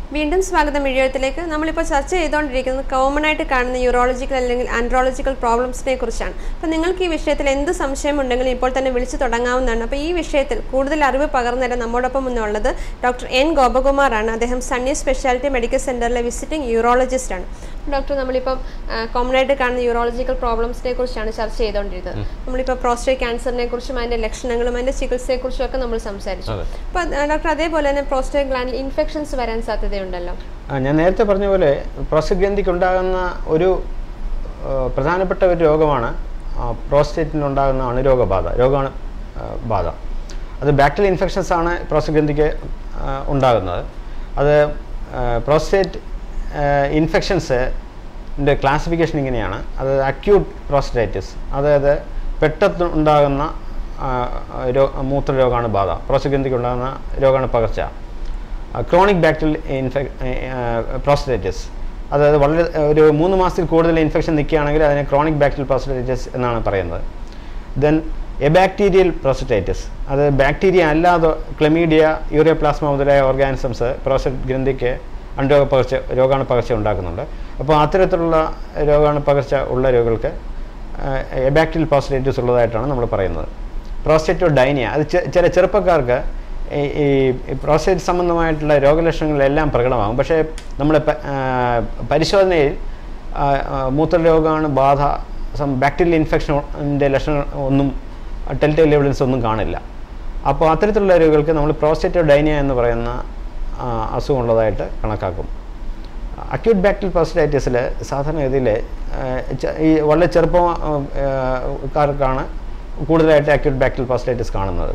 വീണ്ടും സ്വാഗതം എഴുത്തിലേക്ക് നമ്മളിപ്പോൾ ചർച്ച ചെയ്തുകൊണ്ടിരിക്കുന്നത് കോമൺ ആയിട്ട് കാണുന്ന യൂറോളജിക്കൽ അല്ലെങ്കിൽ ആൻഡ്രോളജിക്കൽ പ്രോബ്ലംസിനെ കുറിച്ചാണ് അപ്പോൾ നിങ്ങൾക്ക് ഈ വിഷയത്തിൽ എന്ത് സംശയമുണ്ടെങ്കിലും ഇപ്പോൾ തന്നെ വിളിച്ചു തുടങ്ങാവുന്നതാണ് അപ്പോൾ ഈ വിഷയത്തിൽ കൂടുതൽ അറിവ് പകർന്നു തരാൻ നമ്മോടൊപ്പം ഇന്നുള്ളത് ഡോക്ടർ എൻ ഗോപകുമാറാണ് അദ്ദേഹം സണ്ണി സ്പെഷ്യാലിറ്റി മെഡിക്കൽ സെൻറ്ററിലെ വിസിറ്റിംഗ് യൂറോളജിസ്റ്റ് ആണ് ഡോക്ടർ നമ്മളിപ്പം കോമൺ ആയിട്ട് കാണുന്ന യൂറോളജിക്കൽ പ്രോബ്ലംസിനെ കുറിച്ചാണ് ചർച്ച ചെയ്തുകൊണ്ടിരുന്നത് നമ്മളിപ്പോൾ പ്രോസ്റ്റേറ്റ് ക്യാൻസറിനെ കുറിച്ചും അതിൻ്റെ ലക്ഷണങ്ങളും അതിൻ്റെ ചികിത്സയെക്കുറിച്ചും ഒക്കെ നമ്മൾ സംസാരിച്ചു അതെ. അപ്പോൾ ഡോക്ടർ അതേപോലെ തന്നെ പ്രോസ്റ്റേറ്റ് ഗ്ലാൻഡിൽ ഇൻഫെക്ഷൻസ് വരാൻ സാധ്യതയുണ്ടല്ലോ ആ, ഞാൻ നേരത്തെ പറഞ്ഞ പോലെ പ്രോസ്റ്റഗ്രന്ഥിക്ക് ഉണ്ടാകുന്ന ഒരു ആ, പ്രധാനപ്പെട്ട ഒരു രോഗമാണ് പ്രോസ്റ്റേറ്റിനുണ്ടാകുന്ന അണുരോഗബാധ രോഗാണു ആ, ബാധ അത് ബാക്ടീരിയൽ ഇൻഫെക്ഷൻസ് ആണ് പ്രോസ്റ്റഗ്രന്ഥിക്ക് ആ, ഉണ്ടാകുന്നത് അത് പ്രോസ്റ്റേറ്റ് ഇൻഫെക്ഷൻസിൻ്റെ ക്ലാസിഫിക്കേഷൻ ഇങ്ങനെയാണ് അത് അക്യൂട്ട് പ്രോസ്റ്റൈറ്റിസ് അതായത് പെട്ടെന്ന് ഉണ്ടാകുന്ന ആ, രോ മൂത്രരോഗാണു ബാധ പ്രോസ്റ്റഗ്രന്ഥിക്ക് ഉണ്ടാകുന്ന രോഗാണു പകർച്ച ക്രോണിക് ബാക്ടീരിയൽ ഇൻഫെക് പ്രോസ്റ്റൈറ്റിസ് അതായത് വളരെ ഒരു മൂന്ന് മാസത്തിൽ കൂടുതൽ ഇൻഫെക്ഷൻ നിൽക്കുകയാണെങ്കിൽ അതിനെ ക്രോണിക് ബാക്ടീരിയൽ പ്രോസ്റ്റൈറ്റിസ് എന്നാണ് പറയുന്നത് ദെൻ എബാക്ടീരിയൽ പ്രോസ്റ്റൈറ്റിസ് അത് ബാക്ടീരിയ അല്ലാതെ ക്ലെമീഡിയ യൂറിയ പ്ലാസ്മ മുതലായ ഓർഗാനിസംസ് പ്രോസ്റ്റേറ്റ് ഗ്രന്ഥിക്ക് അണുരോഗ പകർച്ച രോഗാണു പകർച്ച ഉണ്ടാക്കുന്നുണ്ട് അപ്പോൾ അത്തരത്തിലുള്ള രോഗാണു പകർച്ച ഉള്ള രോഗികൾക്ക് എബാക്ടീരിയൽ പ്രോസ്റ്റൈറ്റിസ് ഉള്ളതായിട്ടാണ് നമ്മൾ പറയുന്നത് പ്രോസ്റ്റേറ്റോ ഡൈനിയ അത് ചെ- ചില ചെറുപ്പക്കാർക്ക് ഈ ഈ പ്രോസ്റ്റേറ്റ് സംബന്ധമായിട്ടുള്ള രോഗലക്ഷണങ്ങളെല്ലാം പ്രകടമാകും പക്ഷേ നമ്മൾ പരിശോധനയിൽ ആ, ആ, മൂത്രരോഗാണു ബാധ സം ബാക്ടീരിയൽ ഇൻഫെക്ഷൻ്റെ ലക്ഷണങ്ങൾ ഒന്നും ടെൽറ്റൈൽ എവിഡൻസ് ഒന്നും കാണില്ല അപ്പോൾ അത്തരത്തിലുള്ള രോഗികൾക്ക് നമ്മൾ പ്രോസ്റ്റേറ്റോ ഡൈനിയ എന്ന് പറയുന്ന ആ, അസുഖമുള്ളതായിട്ട് കണക്കാക്കും അക്യൂട്ട് ബാക്ടീരിയൽ പ്രോസ്റ്റൈറ്റിസിൽ സാധാരണഗതിയിൽ ഈ വളരെ ചെറുപ്പക്കാർക്കാണ് കൂടുതലായിട്ട് അക്യൂട്ട് ബാക്ടീരിയൽ പ്രോസ്റ്റൈറ്റിസ് കാണുന്നത്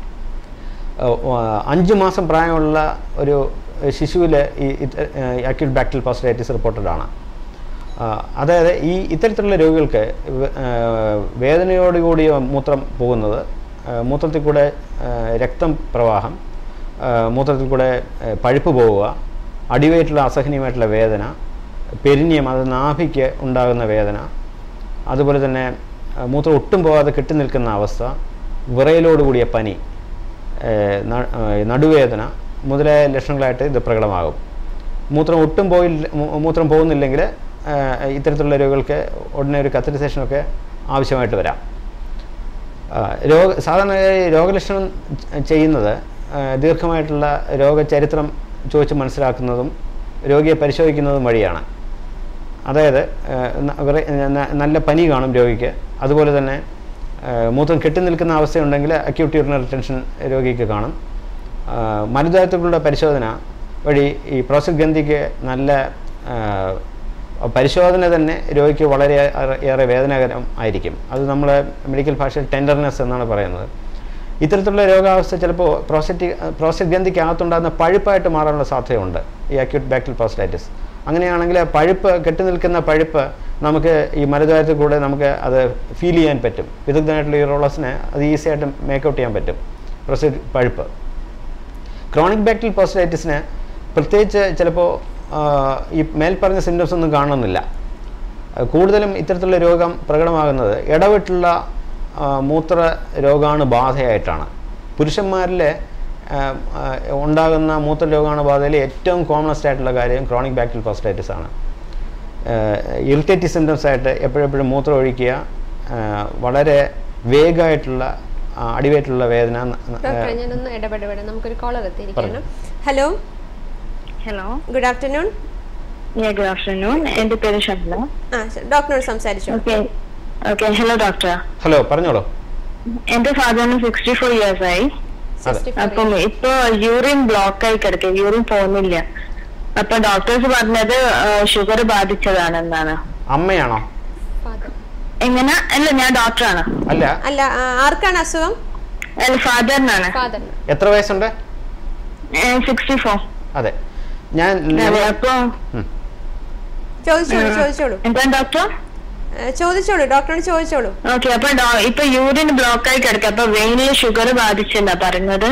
ഏഹ് വ- അഞ്ച് മാസം പ്രായമുള്ള ഒരു ശിശുവിൽ ഈ അക്യൂട്ട് ബാക്ടീരിയൽ പ്രോസ്റ്റൈറ്റിസ് റിപ്പോർട്ടഡ് ആണ് ആ, അതായത് ഈ ഇത്തരത്തിലുള്ള രോഗികൾക്ക് വേ- ഏഹ് വേദനയോടുകൂടി മൂത്രം പോകുന്നത് ഏഹ് മൂത്രത്തിൽ കൂടെ ഏഹ് രക്തം പ്രവാഹം ഏഹ് മൂത്രത്തിൽ കൂടെ ഏഹ് പഴുപ്പ് പോവുക അടിവയറ്റിലുള്ള അസഹനീയമായിട്ടുള്ള വേദന പെരിഞ്ഞയം അത് നാഭിക്ക് ഉണ്ടാകുന്ന വേദന അതുപോലെ തന്നെ ഏഹ് മൂത്രം ഒട്ടും പോകാതെ കെട്ടി നിൽക്കുന്ന അവസ്ഥ വിറയലോടുകൂടിയ പനി ഏഹ് ന- ഏഹ് നടുവേദന മുതലായ ലക്ഷണങ്ങളായിട്ട് ഇത് പ്രകടമാകും മൂത്രം ഒട്ടും പോയില്ല മൂ- മൂത്രം പോകുന്നില്ലെങ്കിൽ ഏഹ് ഇത്തരത്തിലുള്ള രോഗികൾക്ക് ഉടനെ ഒരു കത്തരിസേഷനൊക്കെ ആവശ്യമായിട്ട് വരാം ആ, രോഗ സാധാരണ ഈ രോഗലക്ഷണം ച- ചെയ്യുന്നത് ആ, ദീർഘമായിട്ടുള്ള രോഗചരിത്രം ചോദിച്ച് മനസ്സിലാക്കുന്നതും രോഗിയെ പരിശോധിക്കുന്നതും വഴിയാണ് അതായത് ആ, ന- വിറ- ന- നല്ല പനി കാണും രോഗിക്ക് അതുപോലെ തന്നെ ആ, മൂത്രം കെട്ടി നിൽക്കുന്ന അവസ്ഥയുണ്ടെങ്കിൽ അക്യൂട്ട് യൂറിനറി ടെൻഷൻ രോഗിക്ക് കാണും ആ, മരുതാരത്തിലുള്ള പരിശോധന വഴി ഈ പ്രോസ്റ്റേറ്റ് ഗ്രന്ഥിക്ക് നല്ല ആ, പരിശോധന തന്നെ രോഗിക്ക് വളരെ ഏറെ- ഏറെ വേദനാകരം ആയിരിക്കും അത് നമ്മൾ മെഡിക്കൽ ഭാഷയിൽ ടെൻഡർനെസ് എന്നാണ് പറയുന്നത് ഇത്തരത്തിലുള്ള രോഗാവസ്ഥ ചിലപ്പോൾ പ്രോസ്റ്റേറ്റ് പ്രോസ്റ്റേറ്റ് ഗ്രന്ഥിക്കകത്തുണ്ടാകുന്ന പഴുപ്പായിട്ട് മാറാനുള്ള സാധ്യതയുണ്ട് ഈ അക്യൂട്ട് ബാക്ടീരിയൽ പ്രോസ്റ്റൈറ്റിസ് അങ്ങനെയാണെങ്കിൽ ആ പഴുപ്പ് കെട്ടി നിൽക്കുന്ന പഴുപ്പ് നമുക്ക് ഈ മലദ്വാരത്തിൽ കൂടെ നമുക്ക് അത് ഫീൽ ചെയ്യാൻ പറ്റും വിദഗ്ധനായിട്ടുള്ള യൂറോളസിനെ അത് ഈസി ആയിട്ട് മേക്കൗട്ട് ചെയ്യാൻ പറ്റും പ്രോസ്റ്റേറ്റ് പഴുപ്പ് ക്രോണിക് ബാക്ടീരിയൽ പോസ്റ്റൈറ്റിസിന് പ്രത്യേകിച്ച് ചിലപ്പോൾ ഈ മേൽപ്പറഞ്ഞ സിംറ്റംസ് ഒന്നും കാണുന്നില്ല ആ, കൂടുതലും ഇത്തരത്തിലുള്ള രോഗം പ്രകടമാകുന്നത് ഇടവിട്ടുള്ള ആ, മൂത്ര രോഗാണു ബാധയായിട്ടാണ് പുരുഷന്മാരിലെ ആ, ആ, ഉണ്ടാകുന്ന മൂത്ര രോഗാണു ബാധയിൽ ഏറ്റവും കോമണസ്റ്റ് ആയിട്ടുള്ള കാര്യം ക്രോണിക് ബാക്ടീരിയൽ പോസ്റ്റൈറ്റിസ് ആണ് ഇറിറ്റേറ്റീവ് സിംറ്റംസ് ആയിട്ട് എപ്പോഴെപ്പോഴും മൂത്രം ഒഴിക്കുക ആ, വളരെ വേഗമായിട്ടുള്ള ആ, അടിവയറ്റിലുള്ള വേദന ന- ന- ഡോക്ടറെ ഞാനൊന്ന് ഇടപെടപെടാം നമുക്കൊരു കോളർ എത്തിയിരിക്കുകയാണ് hello hello good afternoon Yeah, good afternoon. എന്റെ പേര് ഷബ്ല ആ ശ- ഡോക്ടറോട് സംസാരിച്ചു okay okay hello doctor hello പറഞ്ഞോളൂ എന്റെ ഫാദറിന് സിക്സ്റ്റി ഫോർ ഇയേഴ്സ് ആയി സിക്സ്റ്റി അപ്പം ഇപ്പൊ യൂറിൻ ബ്ലോക്ക് ആയി കിടക്കുക യൂറിൻ പോകുന്നില്ല അപ്പൊ ഡോക്ടേഴ്സ് പറഞ്ഞത് ഷുഗർ ബാധിച്ചതാണെന്നാണ് അമ്മയാണോ ഫാദർ എങ്ങനെ അല്ല ഞാൻ ഡോക്ടറാണ് അല്ല അല്ല ആ, ആർക്കാണ് അസുഖം അല്ല ഫാദറിനാണ് ഫാദറിന് എത്ര വയസ്സുണ്ട് സിക്സ്റ്റി ഫോർ അതെ ഞാൻ അതെ അപ്പൊ ഉം. ചോദിച്ചോളൂ ചോദിച്ചോളൂ എന്താ ഡോക്ടർ ഏ, ചോദിച്ചോളൂ ഡോക്ടറോട് ചോദിച്ചോളൂ ഓക്കെ അപ്പൊ ഡോ- ഇപ്പൊ യൂറിൻ ബ്ലോക്ക് ആയി കിടക്കുക അപ്പൊ വെയിനിൽ ഷുഗർ ബാധിച്ചെന്നാ പറഞ്ഞത്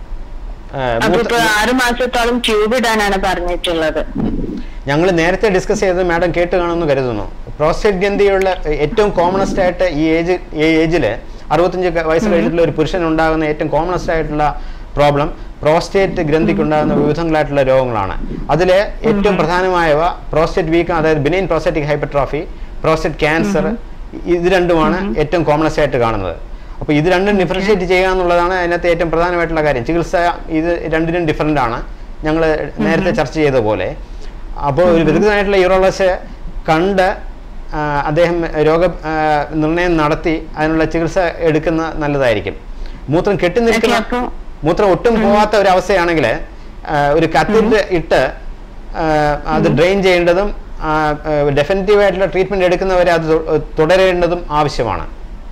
അപ്പൊ ഇപ്പൊ ആറു മാസത്തോളം ട്യൂബ് ഇടാനാണ് പറഞ്ഞിട്ടുള്ളത് ഞങ്ങൾ നേരത്തെ ഡിസ്കസ് ചെയ്തത് മാഡം കേട്ട് കാണുമെന്ന് കരുതുന്നു പ്രോസ്റ്റേറ്റ് ഗ്രന്ഥിയുള്ള ഏറ്റവും കോമണസ്റ്റ് ആയിട്ട് ഈ ഏജ് ഈ ഏജിൽ അറുപത്തഞ്ച് ക- വയസ്സ് കഴിഞ്ഞിട്ടുള്ള ഒരു പുരുഷൻ ഉണ്ടാകുന്ന ഏറ്റവും കോമണസ്റ്റ് ആയിട്ടുള്ള പ്രോബ്ലം പ്രോസ്റ്റേറ്റ് ഗ്രന്ഥിക്കുണ്ടാകുന്ന വിവിധങ്ങളായിട്ടുള്ള രോഗങ്ങളാണ് അതിൽ ഏറ്റവും പ്രധാനമായവ പ്രോസ്റ്റേറ്റ് വീക്കം അതായത് benign prostatic hypertrophy prostate cancer ഇത് രണ്ടുമാണ് ഏറ്റവും കോമണസ് ആയിട്ട് കാണുന്നത് അപ്പോൾ ഇത് രണ്ടും ഡിഫറൻഷിയേറ്റ് ചെയ്യുക എന്നുള്ളതാണ് അതിനകത്ത് ഏറ്റവും പ്രധാനമായിട്ടുള്ള കാര്യം ചികിത്സ ഇത് രണ്ടിനും ഡിഫറൻ്റ് ആണ് ഞങ്ങൾ നേരത്തെ ചർച്ച ചെയ്ത പോലെ അപ്പോൾ ഒരു വിദഗ്ധനായിട്ടുള്ള യൂറോളജിസ്റ്റ് കണ്ട് ആ, അദ്ദേഹം രോഗ ആ, നിർണയം നടത്തി അതിനുള്ള ചികിത്സ എടുക്കുന്ന നല്ലതായിരിക്കും മൂത്രം കെട്ടി നിൽക്കുന്ന ഓക്കേ, അപ്പോ- മൂത്രം ഒട്ടും പോവാത്ത ഒരു അവസ്ഥയാണെങ്കിൽ ഒരു കത്തിട്ട് ഇട്ട് ആ, അത് ഡ്രെയിൻ ചെയ്യേണ്ടതും ഡെഫിനറ്റീവ് ആയിട്ടുള്ള ട്രീറ്റ്മെന്റ് എടുക്കുന്നവരെ അത് തു- തുടരേണ്ടതും ആവശ്യമാണ്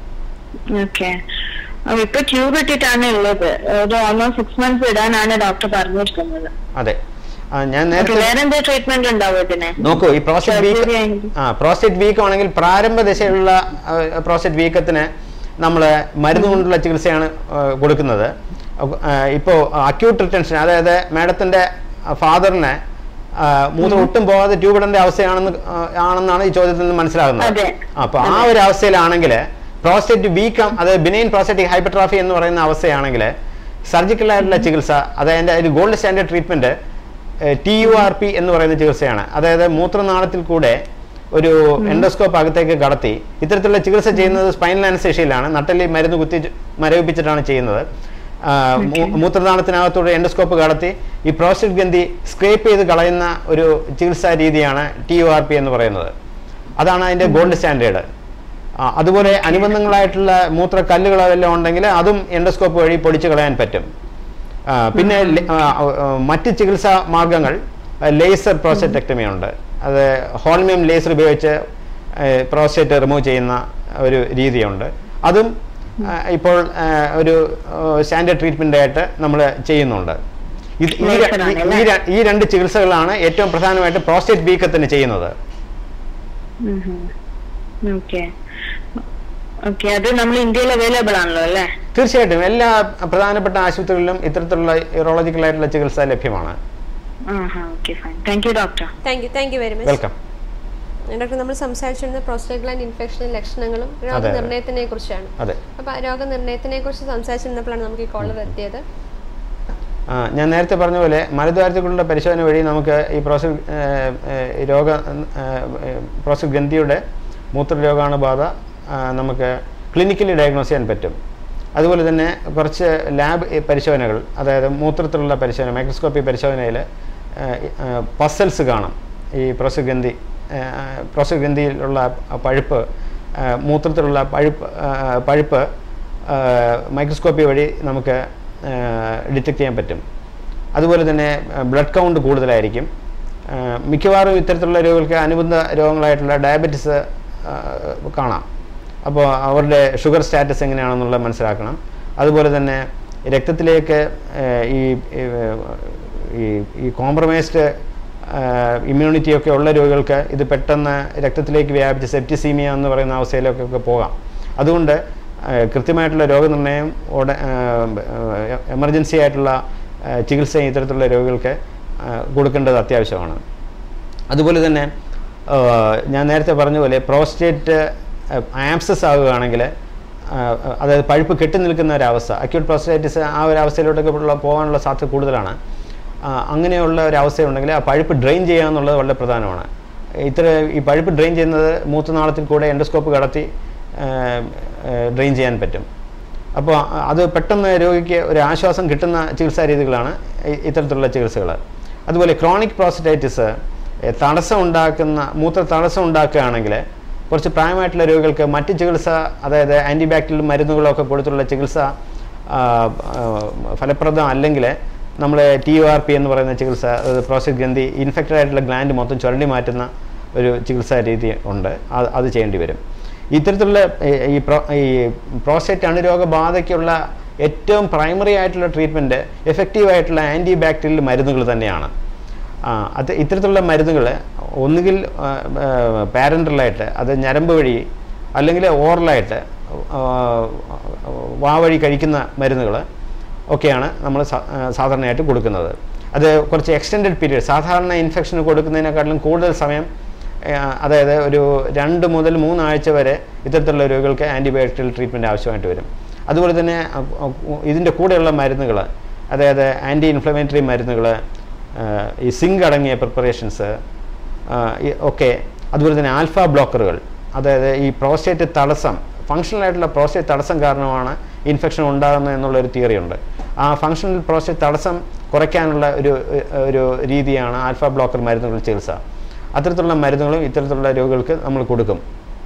ഓക്കെ ഇപ്പൊ ട്യൂബ് ഇട്ടിട്ടാണ് ഉള്ളത് ഒരു ഓൾമോസ്റ്റ് സിക്സ് മന്ത്സ് ഇടാനാണ് ഡോക്ടർ പറഞ്ഞിരിക്കുന്നത് അതെ ആ, ഞാൻ ഓക്കെ നേരത്തെ വേറെ എന്താ ട്രീറ്റ്മെന്റ് ഉണ്ടാവും ഇതിന് നോക്കൂ ഈ പ്രോസ്റ്റേറ്റ് Surgery വീക്ക് ആണെങ്കിൽ? ആ പ്രോസ്റ്റേറ്റ് വീക്കം ആണെങ്കിൽ പ്രാരംഭ ദശയിലുള്ള പ്രോസ്റ്റേറ്റ് വീക്കത്തിന് നമ്മൾ മരുന്ന് കൊണ്ടുള്ള ചികിത്സയാണ് ആ, കൊടുക്കുന്നത് ഇപ്പോൾ അക്യൂട്ട് റിട്ടൻഷൻ അതായത് മാഡത്തിൻ്റെ ഫാദറിനെ മൂത്രം ഒട്ടും പോകാതെ ട്യൂബിടേണ്ട അവസ്ഥയാണെന്ന് ആ, ആണെന്നാണ് ഈ ചോദ്യത്തിൽ നിന്ന് മനസ്സിലാകുന്നത് അതെ. അപ്പോൾ ആ ഒരു അവസ്ഥയിലാണെങ്കിൽ പ്രോസ്റ്റേറ്റ് വീക്കം അതായത് ബിനൈൻ പ്രോസ്റ്റേറ്റിക് ഹൈപ്പർട്രോഫി എന്ന് പറയുന്ന അവസ്ഥയാണെങ്കിൽ സർജിക്കൽ ആയിട്ടുള്ള ചികിത്സ അതായത് അതിൻ്റെ gold standard treatment T U R P എന്ന് പറയുന്ന ചികിത്സയാണ് അതായത് മൂത്രനാളത്തിൽ കൂടെ ഒരു എൻഡോസ്കോപ്പ് അകത്തേക്ക് കടത്തി ഇത്തരത്തിലുള്ള ചികിത്സ ചെയ്യുന്നത് സ്പൈനൽ അനസ്തേഷ്യയിലാണ് നട്ടലി മരുന്ന് കുത്തി മരവിപ്പിച്ചിട്ടാണ് ചെയ്യുന്നത് ആ, മൂ- മൂത്രനാളത്തിനകത്തൂടെ എൻഡോസ്കോപ്പ് കടത്തി ഈ പ്രോസ്റ്റേറ്റ് ഗ്രന്ഥി സ്ക്രേപ്പ് ചെയ്ത് കളയുന്ന ഒരു ചികിത്സാ രീതിയാണ് ടി യു ആർ പി എന്ന് പറയുന്നത് അതാണ് അതിൻ്റെ ഗോൾഡ് സ്റ്റാൻഡേർഡ് ആ, അതുപോലെ അനുബന്ധങ്ങളായിട്ടുള്ള മൂത്ര കല്ലുകളോ വല്ലതും ഉണ്ടെങ്കിൽ അതും എൻഡോസ്കോപ്പ് വഴി പൊടിച്ചു കളയാൻ പറ്റും ആ, പിന്നെ ലെ- ആ, ആ, മറ്റ് ചികിത്സാ മാർഗങ്ങൾ ലേസർ പ്രോസ്റ്ററ്റക്ടമി ഉണ്ട് അത് ഹോൾമിയം ലേസർ ഉപയോഗിച്ച് പ്രോസ്റ്റേറ്റ് റിമൂവ് ചെയ്യുന്ന ഒരു രീതിയുണ്ട് അതും ആ, ഇപ്പോൾ ആ, ഒരു സ്റ്റാൻഡേർഡ് ട്രീറ്റ്മെൻ്റ് ആയിട്ട് നമ്മൾ ചെയ്യുന്നുണ്ട് ഇത് ഈ ര- Laser ഈ- ആണല്ലേ? ഈ ര- ഈ രണ്ട് ചികിത്സകളാണ് ഏറ്റവും പ്രധാനമായിട്ട് പ്രോസ്റ്റേറ്റ് വീക്കത്തിന് ചെയ്യുന്നത് ഓക്കെ ഓക്കെ അത് നമ്മൾ ഇന്ത്യയിൽ അവൈലബിൾ ആണല്ലോ അല്ലേ തീർച്ചയായിട്ടും എല്ലാ പ്രധാനപ്പെട്ട ആശുപത്രികളിലും ഇത്തരത്തിലുള്ള യൂറോളജിക്കൽ ആയിട്ടുള്ള ചികിത്സ ലഭ്യമാണ് okay fine thank you doctor thank you thank you very much welcome doctor നമ്മൾ സംസാരിച്ചിരുന്നത് പ്രോസ്റ്റേറ്റ് ഗ്ലാൻഡ് ഇൻഫെക്ഷൻ്റെ ലക്ഷണങ്ങളും രോഗനിർണയത്തിനെ കുറിച്ചാണ് അതെ അപ്പോൾ രോഗനിർണയത്തിനെ കുറിച്ച് സംസാരിച്ചിരുന്നപ്പോഴാണ് നമുക്ക് ഈ കോളർ എത്തിയത് ആ, ഞാൻ നേരത്തെ പറഞ്ഞ പോലെ മലദ്വാരത്തിലുള്ള പരിശോധന വഴി നമുക്ക് ഈ പ്രോസ്റ്റേറ്റ് ഏഹ്, ഏഹ്, രോഗ ഏഹ്, പ്രോസ്റ്റേറ്റ് ഗ്രന്ഥിയുടെ മൂത്രരോഗാണുബാധ ആ, നമുക്ക് ക്ലിനിക്കലി ഡയഗ്നോസ് ചെയ്യാൻ പറ്റും അതുപോലെ തന്നെ കുറച്ച് ലാബ് പരിശോധനകൾ അതായത് മൂത്രത്തിലുള്ള പരിശോധന മൈക്രോസ്കോപ്പി പരിശോധനയിൽ പസൽസ് കാണും ഈ പ്രോസ്റ്റേറ്റ് ഗ്രന്ഥി ഏഹ്, പ്രോസ്റ്റേറ്റ് ഗ്രന്ഥിയിലുള്ള പഴുപ്പ് ഏഹ്, മൂത്രത്തിലുള്ള പഴുപ്പ് ഏഹ്, പഴുപ്പ് മൈക്രോസ്കോപ്പി വഴി നമുക്ക് ഡിറ്റക്ട് ചെയ്യാൻ പറ്റും അതുപോലെ തന്നെ ബ്ലഡ് കൗണ്ട് കൂടുതലായിരിക്കും ആ, മിക്കവാറും ഇത്തരത്തിലുള്ള രോഗികൾക്ക് അനുബന്ധ രോഗങ്ങളായിട്ടുള്ള ഡയബറ്റിസ് കാണാം അപ്പോൾ അവരുടെ ഷുഗർ സ്റ്റാറ്റസ് എങ്ങനെയാണെന്നുള്ളത് മനസ്സിലാക്കണം അതുപോലെ തന്നെ രക്തത്തിലേക്ക് ആ, ഈ ഈ ഈ കോംപ്രമൈസ്ഡ് ഇമ്മ്യൂണിറ്റി ഒക്കെ ഉള്ള രോഗികൾക്ക് ഇത് പെട്ടെന്ന് രക്തത്തിലേക്ക് വ്യാപിച്ച് സെപ്റ്റിസീമിയ എന്ന് പറയുന്ന അവസ്ഥയിലേക്കൊക്കെ പോകാം അതുകൊണ്ട് ആ, കൃത്യമായിട്ടുള്ള രോഗനിർണയം ഉട എമർജൻസി ആയിട്ടുള്ള ആ, ചികിത്സയും ഇത്തരത്തിലുള്ള രോഗികൾക്ക് ആ, കൊടുക്കേണ്ടത് അത്യാവശ്യമാണ് അതുപോലെ തന്നെ ആ, ഞാൻ നേരത്തെ പറഞ്ഞ പോലെ പ്രോസ്റ്റേറ്റ് ആംസസ് ആവുകയാണെങ്കിൽ ആ, അതായത് പഴുപ്പ് കെട്ടി നിൽക്കുന്ന ഒരവസ്ഥ അക്യൂട്ട് പ്രോസ്റ്റൈറ്റിസ് ആ ഒരു അവസ്ഥയിലോട്ടൊക്കെ ഉള്ള പോകാനുള്ള സാധ്യത കൂടുതലാണ് ആ, അങ്ങനെയുള്ള ഒരു അവസ്ഥയുണ്ടെങ്കിൽ ആ പഴുപ്പ് ഡ്രെയിൻ ചെയ്യുക എന്നുള്ളത് വളരെ പ്രധാനമാണ് ഇത്ര ഈ പഴുപ്പ് ഡ്രെയിൻ ചെയ്യുന്നത് മൂത്രനാളത്തിൽ കൂടെ എൻഡോസ്കോപ്പ് കടത്തി ഡ്രെയിൻ ചെയ്യാൻ പറ്റും അപ്പോൾ അത് പെട്ടെന്ന് രോഗിക്ക് ഒരു ആശ്വാസം കിട്ടുന്ന ചികിത്സാ രീതികളാണ് ഇ- ഇത്തരത്തിലുള്ള ചികിത്സകൾ അതുപോലെ ക്രോണിക് പ്രോസ്റ്റൈറ്റിസ് തടസ്സം ഉണ്ടാക്കുന്ന മൂത്ര തടസ്സം ഉണ്ടാക്കുകയാണെങ്കിൽ കുറച്ച് പ്രായമായിട്ടുള്ള രോഗികൾക്ക് മറ്റ് ചികിത്സ അതായത് ആൻറ്റിബാക്ടീരിയൽ മരുന്നുകളൊക്കെ കൊടുത്തുള്ള ചികിത്സ ആ, ആ, ഫലപ്രദം അല്ലെങ്കിൽ നമ്മൾ ടി യു ആർ പി എന്ന് പറയുന്ന ചികിത്സ അത് പ്രോസ്റ്റേറ്റ് ഗ്രന്ഥി ഇൻഫെക്റ്റഡ് ആയിട്ടുള്ള ഗ്ലാൻഡ് മൊത്തം ചുരണ്ടി മാറ്റുന്ന ഒരു ചികിത്സാ രീതി ഉണ്ട് അത് അത് ചെയ്യേണ്ടി വരും ഇത്തരത്തിലുള്ള ഈ- ഈ പ്രോ ഈ പ്രോസ്റ്റേറ്റ് അണുരോഗ ബാധയ്ക്കുള്ള ഏറ്റവും പ്രൈമറി ആയിട്ടുള്ള ട്രീറ്റ്മെൻറ്റ് എഫക്റ്റീവ് ആയിട്ടുള്ള ആൻറ്റി ബാക്ടീരിയൽ മരുന്നുകൾ തന്നെയാണ് ആ, അത് ഇത്തരത്തിലുള്ള മരുന്നുകൾ ഒന്നുകിൽ പാരൻ്റലായിട്ട് അത് ഞരമ്പ് വഴി അല്ലെങ്കിൽ ഓറലായിട്ട് വാ വഴി കഴിക്കുന്ന മരുന്നുകൾ ഒക്കെയാണ് നമ്മൾ സാധാരണയായിട്ട് കൊടുക്കുന്നത് അത് കുറച്ച് എക്സ്റ്റെൻഡഡ് പീരീഡ് സാധാരണ ഇൻഫെക്ഷൻ കൊടുക്കുന്നതിനെക്കാട്ടിലും കൂടുതൽ സമയം ആ, അതായത് ഒരു രണ്ട് മുതൽ മൂന്നാഴ്ച വരെ ഇത്തരത്തിലുള്ള രോഗികൾക്ക് ആൻറ്റിബയോട്ടിക്കൽ ട്രീറ്റ്മെൻറ്റ് ആവശ്യമായിട്ട് വരും അതുപോലെ തന്നെ അ- അ- ഇതിൻ്റെ കൂടെയുള്ള മരുന്നുകൾ അതായത് ആൻറ്റി ഇൻഫ്ലമേറ്ററി മരുന്നുകൾ ഈ സിങ്ക് അടങ്ങിയ പ്രിപ്പറേഷൻസ് ഒക്കെ അതുപോലെ തന്നെ ആൽഫ ബ്ലോക്കറുകൾ അതായത് ഈ പ്രോസ്റ്റേറ്റ് തടസ്സം ഫങ്ഷണൽ ആയിട്ടുള്ള പ്രോസ്റ്റേറ്റ് തടസ്സം കാരണമാണ് ഇൻഫെക്ഷൻ ഉണ്ടാകുന്നത് എന്നുള്ളൊരു തിയറി ഉണ്ട് ആ ഫങ്ഷണൽ പ്രോസ്റ്റേറ്റ് തടസ്സം കുറയ്ക്കാനുള്ള ഒരു ഒരു രീതിയാണ് ആൽഫ ബ്ലോക്കർ മരുന്നുകൾ ചികിത്സ അത്തരത്തിലുള്ള മരുന്നുകളും ഇത്തരത്തിലുള്ള രോഗികൾക്ക് നമ്മൾ കൊടുക്കും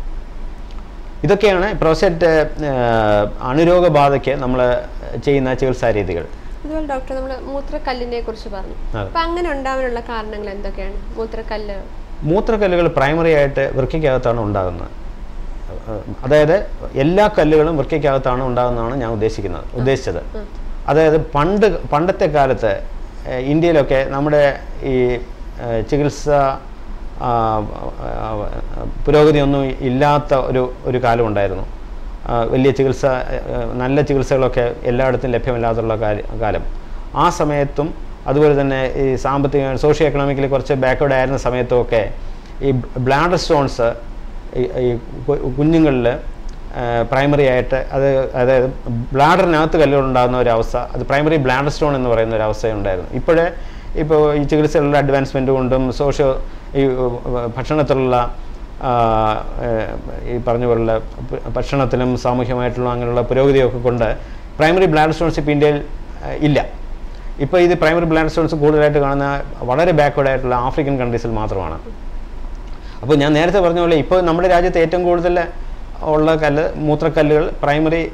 ഇതൊക്കെയാണ് പ്രോസ്റ്റേറ്റ് അണുരോഗബാധയ്ക്ക് നമ്മൾ ചെയ്യുന്ന ചികിത്സാ രീതികൾ അതുപോലെ ഡോക്ടർ നമ്മൾ മൂത്രക്കല്ലിനെ കുറിച്ച് പറഞ്ഞു അതെ. അപ്പൊ അങ്ങനെ ഉണ്ടാവാനുള്ള കാരണങ്ങൾ എന്തൊക്കെയാണ് മൂത്രക്കല്ല് മൂത്രക്കല്ലുകൾ പ്രൈമറി ആയിട്ട് വൃക്കയ്ക്കകത്താണ് ഉണ്ടാകുന്നത് ഏഹ് അതായത് എല്ലാ കല്ലുകളും വൃക്കയ്ക്കകത്താണ് ഉണ്ടാകുന്നതാണ് ഞാൻ ഉദ്ദേശിക്കുന്നത് ഉദ്ദേശിച്ചത് അതായത് പണ്ട് പണ്ടത്തെ കാലത്ത് ഏഹ് ഇന്ത്യയിലൊക്കെ നമ്മുടെ ഈ ഏഹ് ചികിത്സ ആ, ആ, പുരോഗതിയൊന്നും ഇല്ലാത്ത ഒരു ഒരു കാലം ഉണ്ടായിരുന്നു ആ, വലിയ ചികിത്സ ഏഹ് നല്ല ചികിത്സകളൊക്കെ എല്ലായിടത്തും ലഭ്യമല്ലാത്തുള്ള കാല- കാലം ആ സമയത്തും അതുപോലെ തന്നെ ഈ സാമ്പത്തിക സോഷ്യോ എക്കണോമിക്കലി കുറച്ച് ബാക്ക്വേഡ് ആയിരുന്ന സമയത്തുമൊക്കെ ഈ ബ്ലാഡർ സ്റ്റോൺസ് ഈ ഈ കു- കുഞ്ഞുങ്ങളിൽ പ്രൈമറി ആയിട്ട് അത് അതായത് ബ്ലാഡറിനകത്ത് കല്ലുകൾ ഉണ്ടാകുന്ന ഒരു അവസ്ഥ അത് പ്രൈമറി ബ്ലാഡർ സ്റ്റോൺ എന്ന് പറയുന്ന ഒരു അവസ്ഥയുണ്ടായിരുന്നു ഇപ്പോഴേ ഇപ്പോൾ ഈ ചികിത്സയിലുള്ള അഡ്വാൻസ്മെൻറ്റ് കൊണ്ടും സോഷ്യോ ഈ ഉം, ഭക്ഷണത്തിലുള്ള ആ, ഏഹ്, ഈ പറഞ്ഞ പോലുള്ള ഭ- ഭക്ഷണത്തിലും സാമൂഹ്യമായിട്ടുള്ള അങ്ങനെയുള്ള പുരോഗതിയൊക്കെ കൊണ്ട് പ്രൈമറി ബ്ലാഡ് സ്റ്റോൺസ് ഇപ്പോൾ ഇന്ത്യയിൽ ഏഹ്, ഇല്ല ഇപ്പോൾ ഇത് പ്രൈമറി ബ്ലാഡ് സ്റ്റോൺസ് കൂടുതലായിട്ട് കാണുന്ന വളരെ ബാക്ക്വേഡ് ആയിട്ടുള്ള ആഫ്രിക്കൻ കൺട്രീസിൽ മാത്രമാണ് അപ്പോൾ ഞാൻ നേരത്തെ പറഞ്ഞ പോലെ ഇപ്പോൾ നമ്മുടെ രാജ്യത്ത് ഏറ്റവും കൂടുതൽ ഉള്ള കല്ല് മൂത്രക്കല്ലുകൾ പ്രൈമറി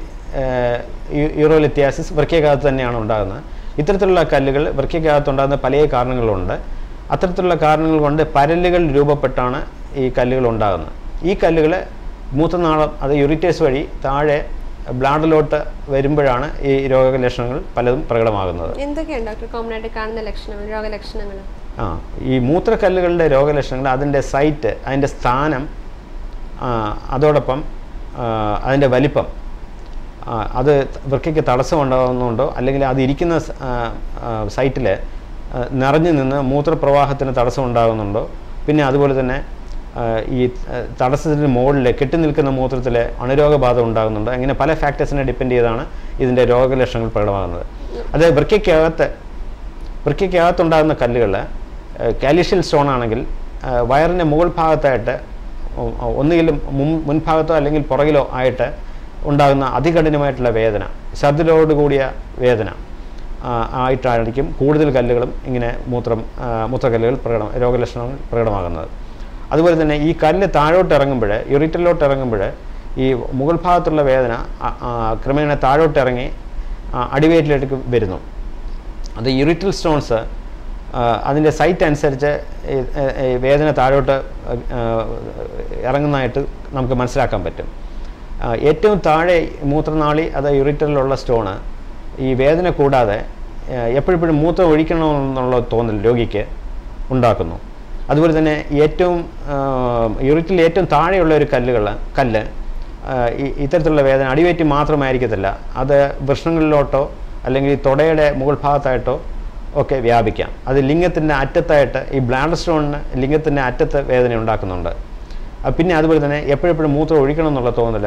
യൂറോലിത്യാസിസ് വൃക്കകത്ത് തന്നെയാണ് ഉണ്ടാകുന്നത് ഇത്തരത്തിലുള്ള കല്ലുകൾ വൃക്കകത്ത് ഉണ്ടാകുന്ന പല കാരണങ്ങളുണ്ട് അത്തരത്തിലുള്ള കാരണങ്ങൾ കൊണ്ട് പരലുകൾ രൂപപ്പെട്ടാണ് ഈ കല്ലുകൾ ഉണ്ടാകുന്നത് ഈ കല്ലുകൾ മൂത്രനാളം അത് യൂറിറ്റേഴ്സ് വഴി താഴെ ബ്ലാഡിലോട്ട് വരുമ്പോഴാണ് ഈ രോഗലക്ഷണങ്ങൾ പലതും പ്രകടമാകുന്നത് എന്തൊക്കെയാണ് ഡോക്ടർ കോമൺ ആയിട്ട് കാണുന്ന ലക്ഷണങ്ങൾ രോഗലക്ഷണങ്ങൾ ആ ഈ മൂത്രക്കല്ലുകളുടെ രോഗലക്ഷണങ്ങൾ അതിൻ്റെ സൈറ്റ് അതിൻ്റെ സ്ഥാനം ആ, അതോടൊപ്പം ആ, അതിൻ്റെ വലിപ്പം ആ, അത് വൃക്കയ്ക്ക് തടസ്സം ഉണ്ടാകുന്നുണ്ടോ അല്ലെങ്കിൽ അത് ഇരിക്കുന്ന സൈറ്റിൽ നിറഞ്ഞു നിന്ന് മൂത്രപ്രവാഹത്തിന് തടസ്സം ഉണ്ടാകുന്നുണ്ടോ പിന്നെ അതുപോലെ തന്നെ ആ, ഈ ആ, തടസ്സത്തിന് മുകളിൽ കെട്ടി നിൽക്കുന്ന മൂത്രത്തിൽ അണുരോഗബാധ ഉണ്ടാകുന്നുണ്ടോ അങ്ങനെ പല ഫാക്ടേഴ്സിനെ ഡിപ്പെൻഡ് ചെയ്താണ് ഇതിൻ്റെ രോഗലക്ഷണങ്ങൾ പ്രകടമാകുന്നത് അത് വൃക്കയ്ക്കകത്ത് വൃക്കയ്ക്കകത്തുണ്ടാകുന്ന കല്ലുകൾ കാലിഷ്യൽ സ്റ്റോൺ ആണെങ്കിൽ ആ, വയറിൻ്റെ മുകൾ ഭാഗത്തായിട്ട് ഒ- ഒന്നുകിലും മുൻ മുൻഭാഗത്തോ അല്ലെങ്കിൽ പുറകിലോ ആയിട്ട് ഉണ്ടാകുന്ന അതികഠിനമായിട്ടുള്ള വേദന ഛർദിലോട് കൂടിയ വേദന ആ, ആയിട്ടായിരിക്കും കൂടുതൽ കല്ലുകളും ഇങ്ങനെ മൂത്രം ആ, മൂത്രക്കല്ലുകൾ പ്രകടം രോഗലക്ഷണങ്ങൾ പ്രകടമാകുന്നത് അതുപോലെ തന്നെ ഈ കല്ല് താഴോട്ട് ഇറങ്ങുമ്പോൾ യൂറിറ്റലിലോട്ട് ഇറങ്ങുമ്പോൾ ഈ മുകൾ ഭാഗത്തുള്ള വേദന ആ, ആ, ക്രമേണ താഴോട്ട് ഇറങ്ങി ആ, അടിവയറ്റിലേക്ക് വരുന്നു അത് യൂറിറ്റൽ സ്റ്റോൺസ് അതിൻ്റെ സൈറ്റ് അനുസരിച്ച് ഈ, ഏ, ഈ വേദന താഴോട്ട് ആ, ഇറങ്ങുന്നതായിട്ട് നമുക്ക് മനസ്സിലാക്കാൻ പറ്റും ആ, ഏറ്റവും താഴെ മൂത്രനാളി അത് യൂറിറ്റലിലുള്ള സ്റ്റോണ് ഈ വേദന കൂടാതെ എപ്പോഴെപ്പോഴും മൂത്രം ഒഴിക്കണമെന്നുള്ള തോന്നൽ രോഗിക്ക് ഉണ്ടാക്കുന്നു അതുപോലെ തന്നെ ഏറ്റവും യൂറിറ്റിൽ ഏറ്റവും താഴെയുള്ള ഒരു കല്ലുകൾ കല്ല് ആ, ഈ- ഇത്തരത്തിലുള്ള വേദന അടിവയറ്റി മാത്രമായിരിക്കത്തില്ല അത് വൃഷ്ണങ്ങളിലോട്ടോ അല്ലെങ്കിൽ ഈ തുടയുടെ മുകൾ ഭാഗത്തായിട്ടോ ഒക്കെ വ്യാപിക്കാം അത് ലിംഗത്തിൻ്റെ അറ്റത്തായിട്ട് ഈ ബ്ലാഡർ സ്റ്റോണിന് ലിംഗത്തിൻ്റെ അറ്റത്ത് വേദന ഉണ്ടാക്കുന്നുണ്ട് ആ, പിന്നെ അതുപോലെ തന്നെ എപ്പോഴെപ്പോഴും മൂത്രം ഒഴിക്കണം എന്നുള്ള തോന്നൽ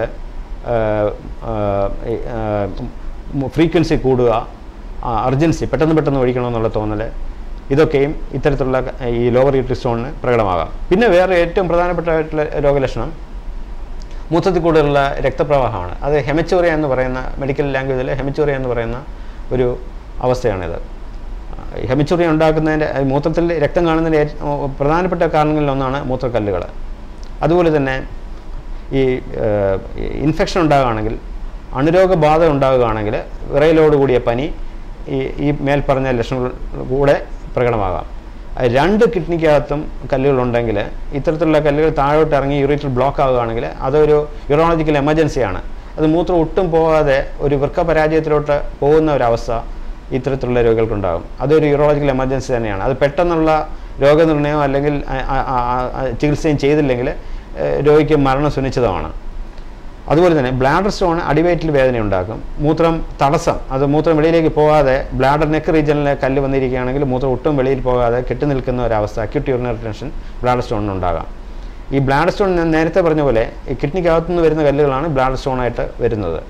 ഫ്രീക്വൻസി കൂടുക അർജൻസി പെട്ടെന്ന് പെട്ടെന്ന് ഒഴിക്കണം എന്നുള്ള തോന്നൽ ഇതൊക്കെയും ഇത്തരത്തിലുള്ള ക- ഈ ലോവർ യൂട്രി സ്റ്റോണിന് പ്രകടമാകാം പിന്നെ വേറെ ഏറ്റവും പ്രധാനപ്പെട്ട രോഗലക്ഷണം മൂത്രത്തിൽ കൂടുതലുള്ള രക്തപ്രവാഹമാണ് അത് ഹെമച്ചോറിയ എന്ന് പറയുന്ന മെഡിക്കൽ ലാംഗ്വേജിൽ ഹെമച്ചോറിയ എന്ന് പറയുന്ന ഒരു അവസ്ഥയാണിത് ഹെമച്ചോറിയ ഉണ്ടാക്കുന്നതിൻ്റെ അത് മൂത്രത്തിൽ രക്തം കാണുന്നതിൻ്റെ ഏറ്റവും പ്രധാനപ്പെട്ട കാരണങ്ങളിലൊന്നാണ് മൂത്രക്കല്ലുകൾ അതുപോലെ തന്നെ ഈ ഇൻഫെക്ഷൻ ഉണ്ടാകുകയാണെങ്കിൽ അണുരോഗബാധ ഉണ്ടാകുകയാണെങ്കിൽ വിറയലോട് കൂടിയ പനി ഈ ഈ മേൽപ്പറഞ്ഞ ലക്ഷണങ്ങൾ കൂടെ പ്രകടമാകാം അത് രണ്ട് കിഡ്നിക്കകത്തും കല്ലുകളുണ്ടെങ്കിൽ ഇത്തരത്തിലുള്ള കല്ലുകൾ താഴോട്ട് ഇറങ്ങി യൂറിറ്റിൽ ബ്ലോക്ക് ആവുകയാണെങ്കിൽ അതൊരു യൂറോളജിക്കൽ എമർജൻസിയാണ് അത് മൂത്രം ഒട്ടും പോകാതെ ഒരു വൃക്ക പരാജയത്തിലോട്ട് പോകുന്ന ഒരവസ്ഥ ഇത്തരത്തിലുള്ള രോഗികൾക്കുണ്ടാകും അതൊരു യൂറോളജിക്കൽ എമർജൻസി തന്നെയാണ് അത് പെട്ടെന്നുള്ള രോഗനിർണയം അല്ലെങ്കിൽ ആ- ആ- ആ- ആ ചികിത്സയും ചെയ്തില്ലെങ്കിൽ ഏഹ്, രോഗിക്ക് മരണം സുനിശ്ചിതമാണ് അതുപോലെ തന്നെ ബ്ലാഡർ സ്റ്റോൺ അടിവയറ്റിൽ വേദന ഉണ്ടാക്കും മൂത്രം തടസ്സം അത് മൂത്രം വെളിയിലേക്ക് പോകാതെ ബ്ലാഡർ നെക്ക് റീജിയനിൽ കല്ല് വന്നിരിക്കുകയാണെങ്കിൽ മൂത്രം ഒട്ടും വെളിയിൽ പോകാതെ കെട്ടി നിൽക്കുന്ന ഒരവസ്ഥ അക്യൂട്ട് യൂറിനറി ടെൻഷൻ ബ്ലാഡർ സ്റ്റോണിന് ഉണ്ടാകാം ഈ ബ്ലാഡർ സ്റ്റോൺ ഞാൻ നേരത്തെ പറഞ്ഞ പോലെ ഈ കിഡ്നിക്കകത്തുനിന്ന് വരുന്ന കല്ലുകളാണ് ബ്ലാഡർ സ്റ്റോണായിട്ട് വരുന്നത്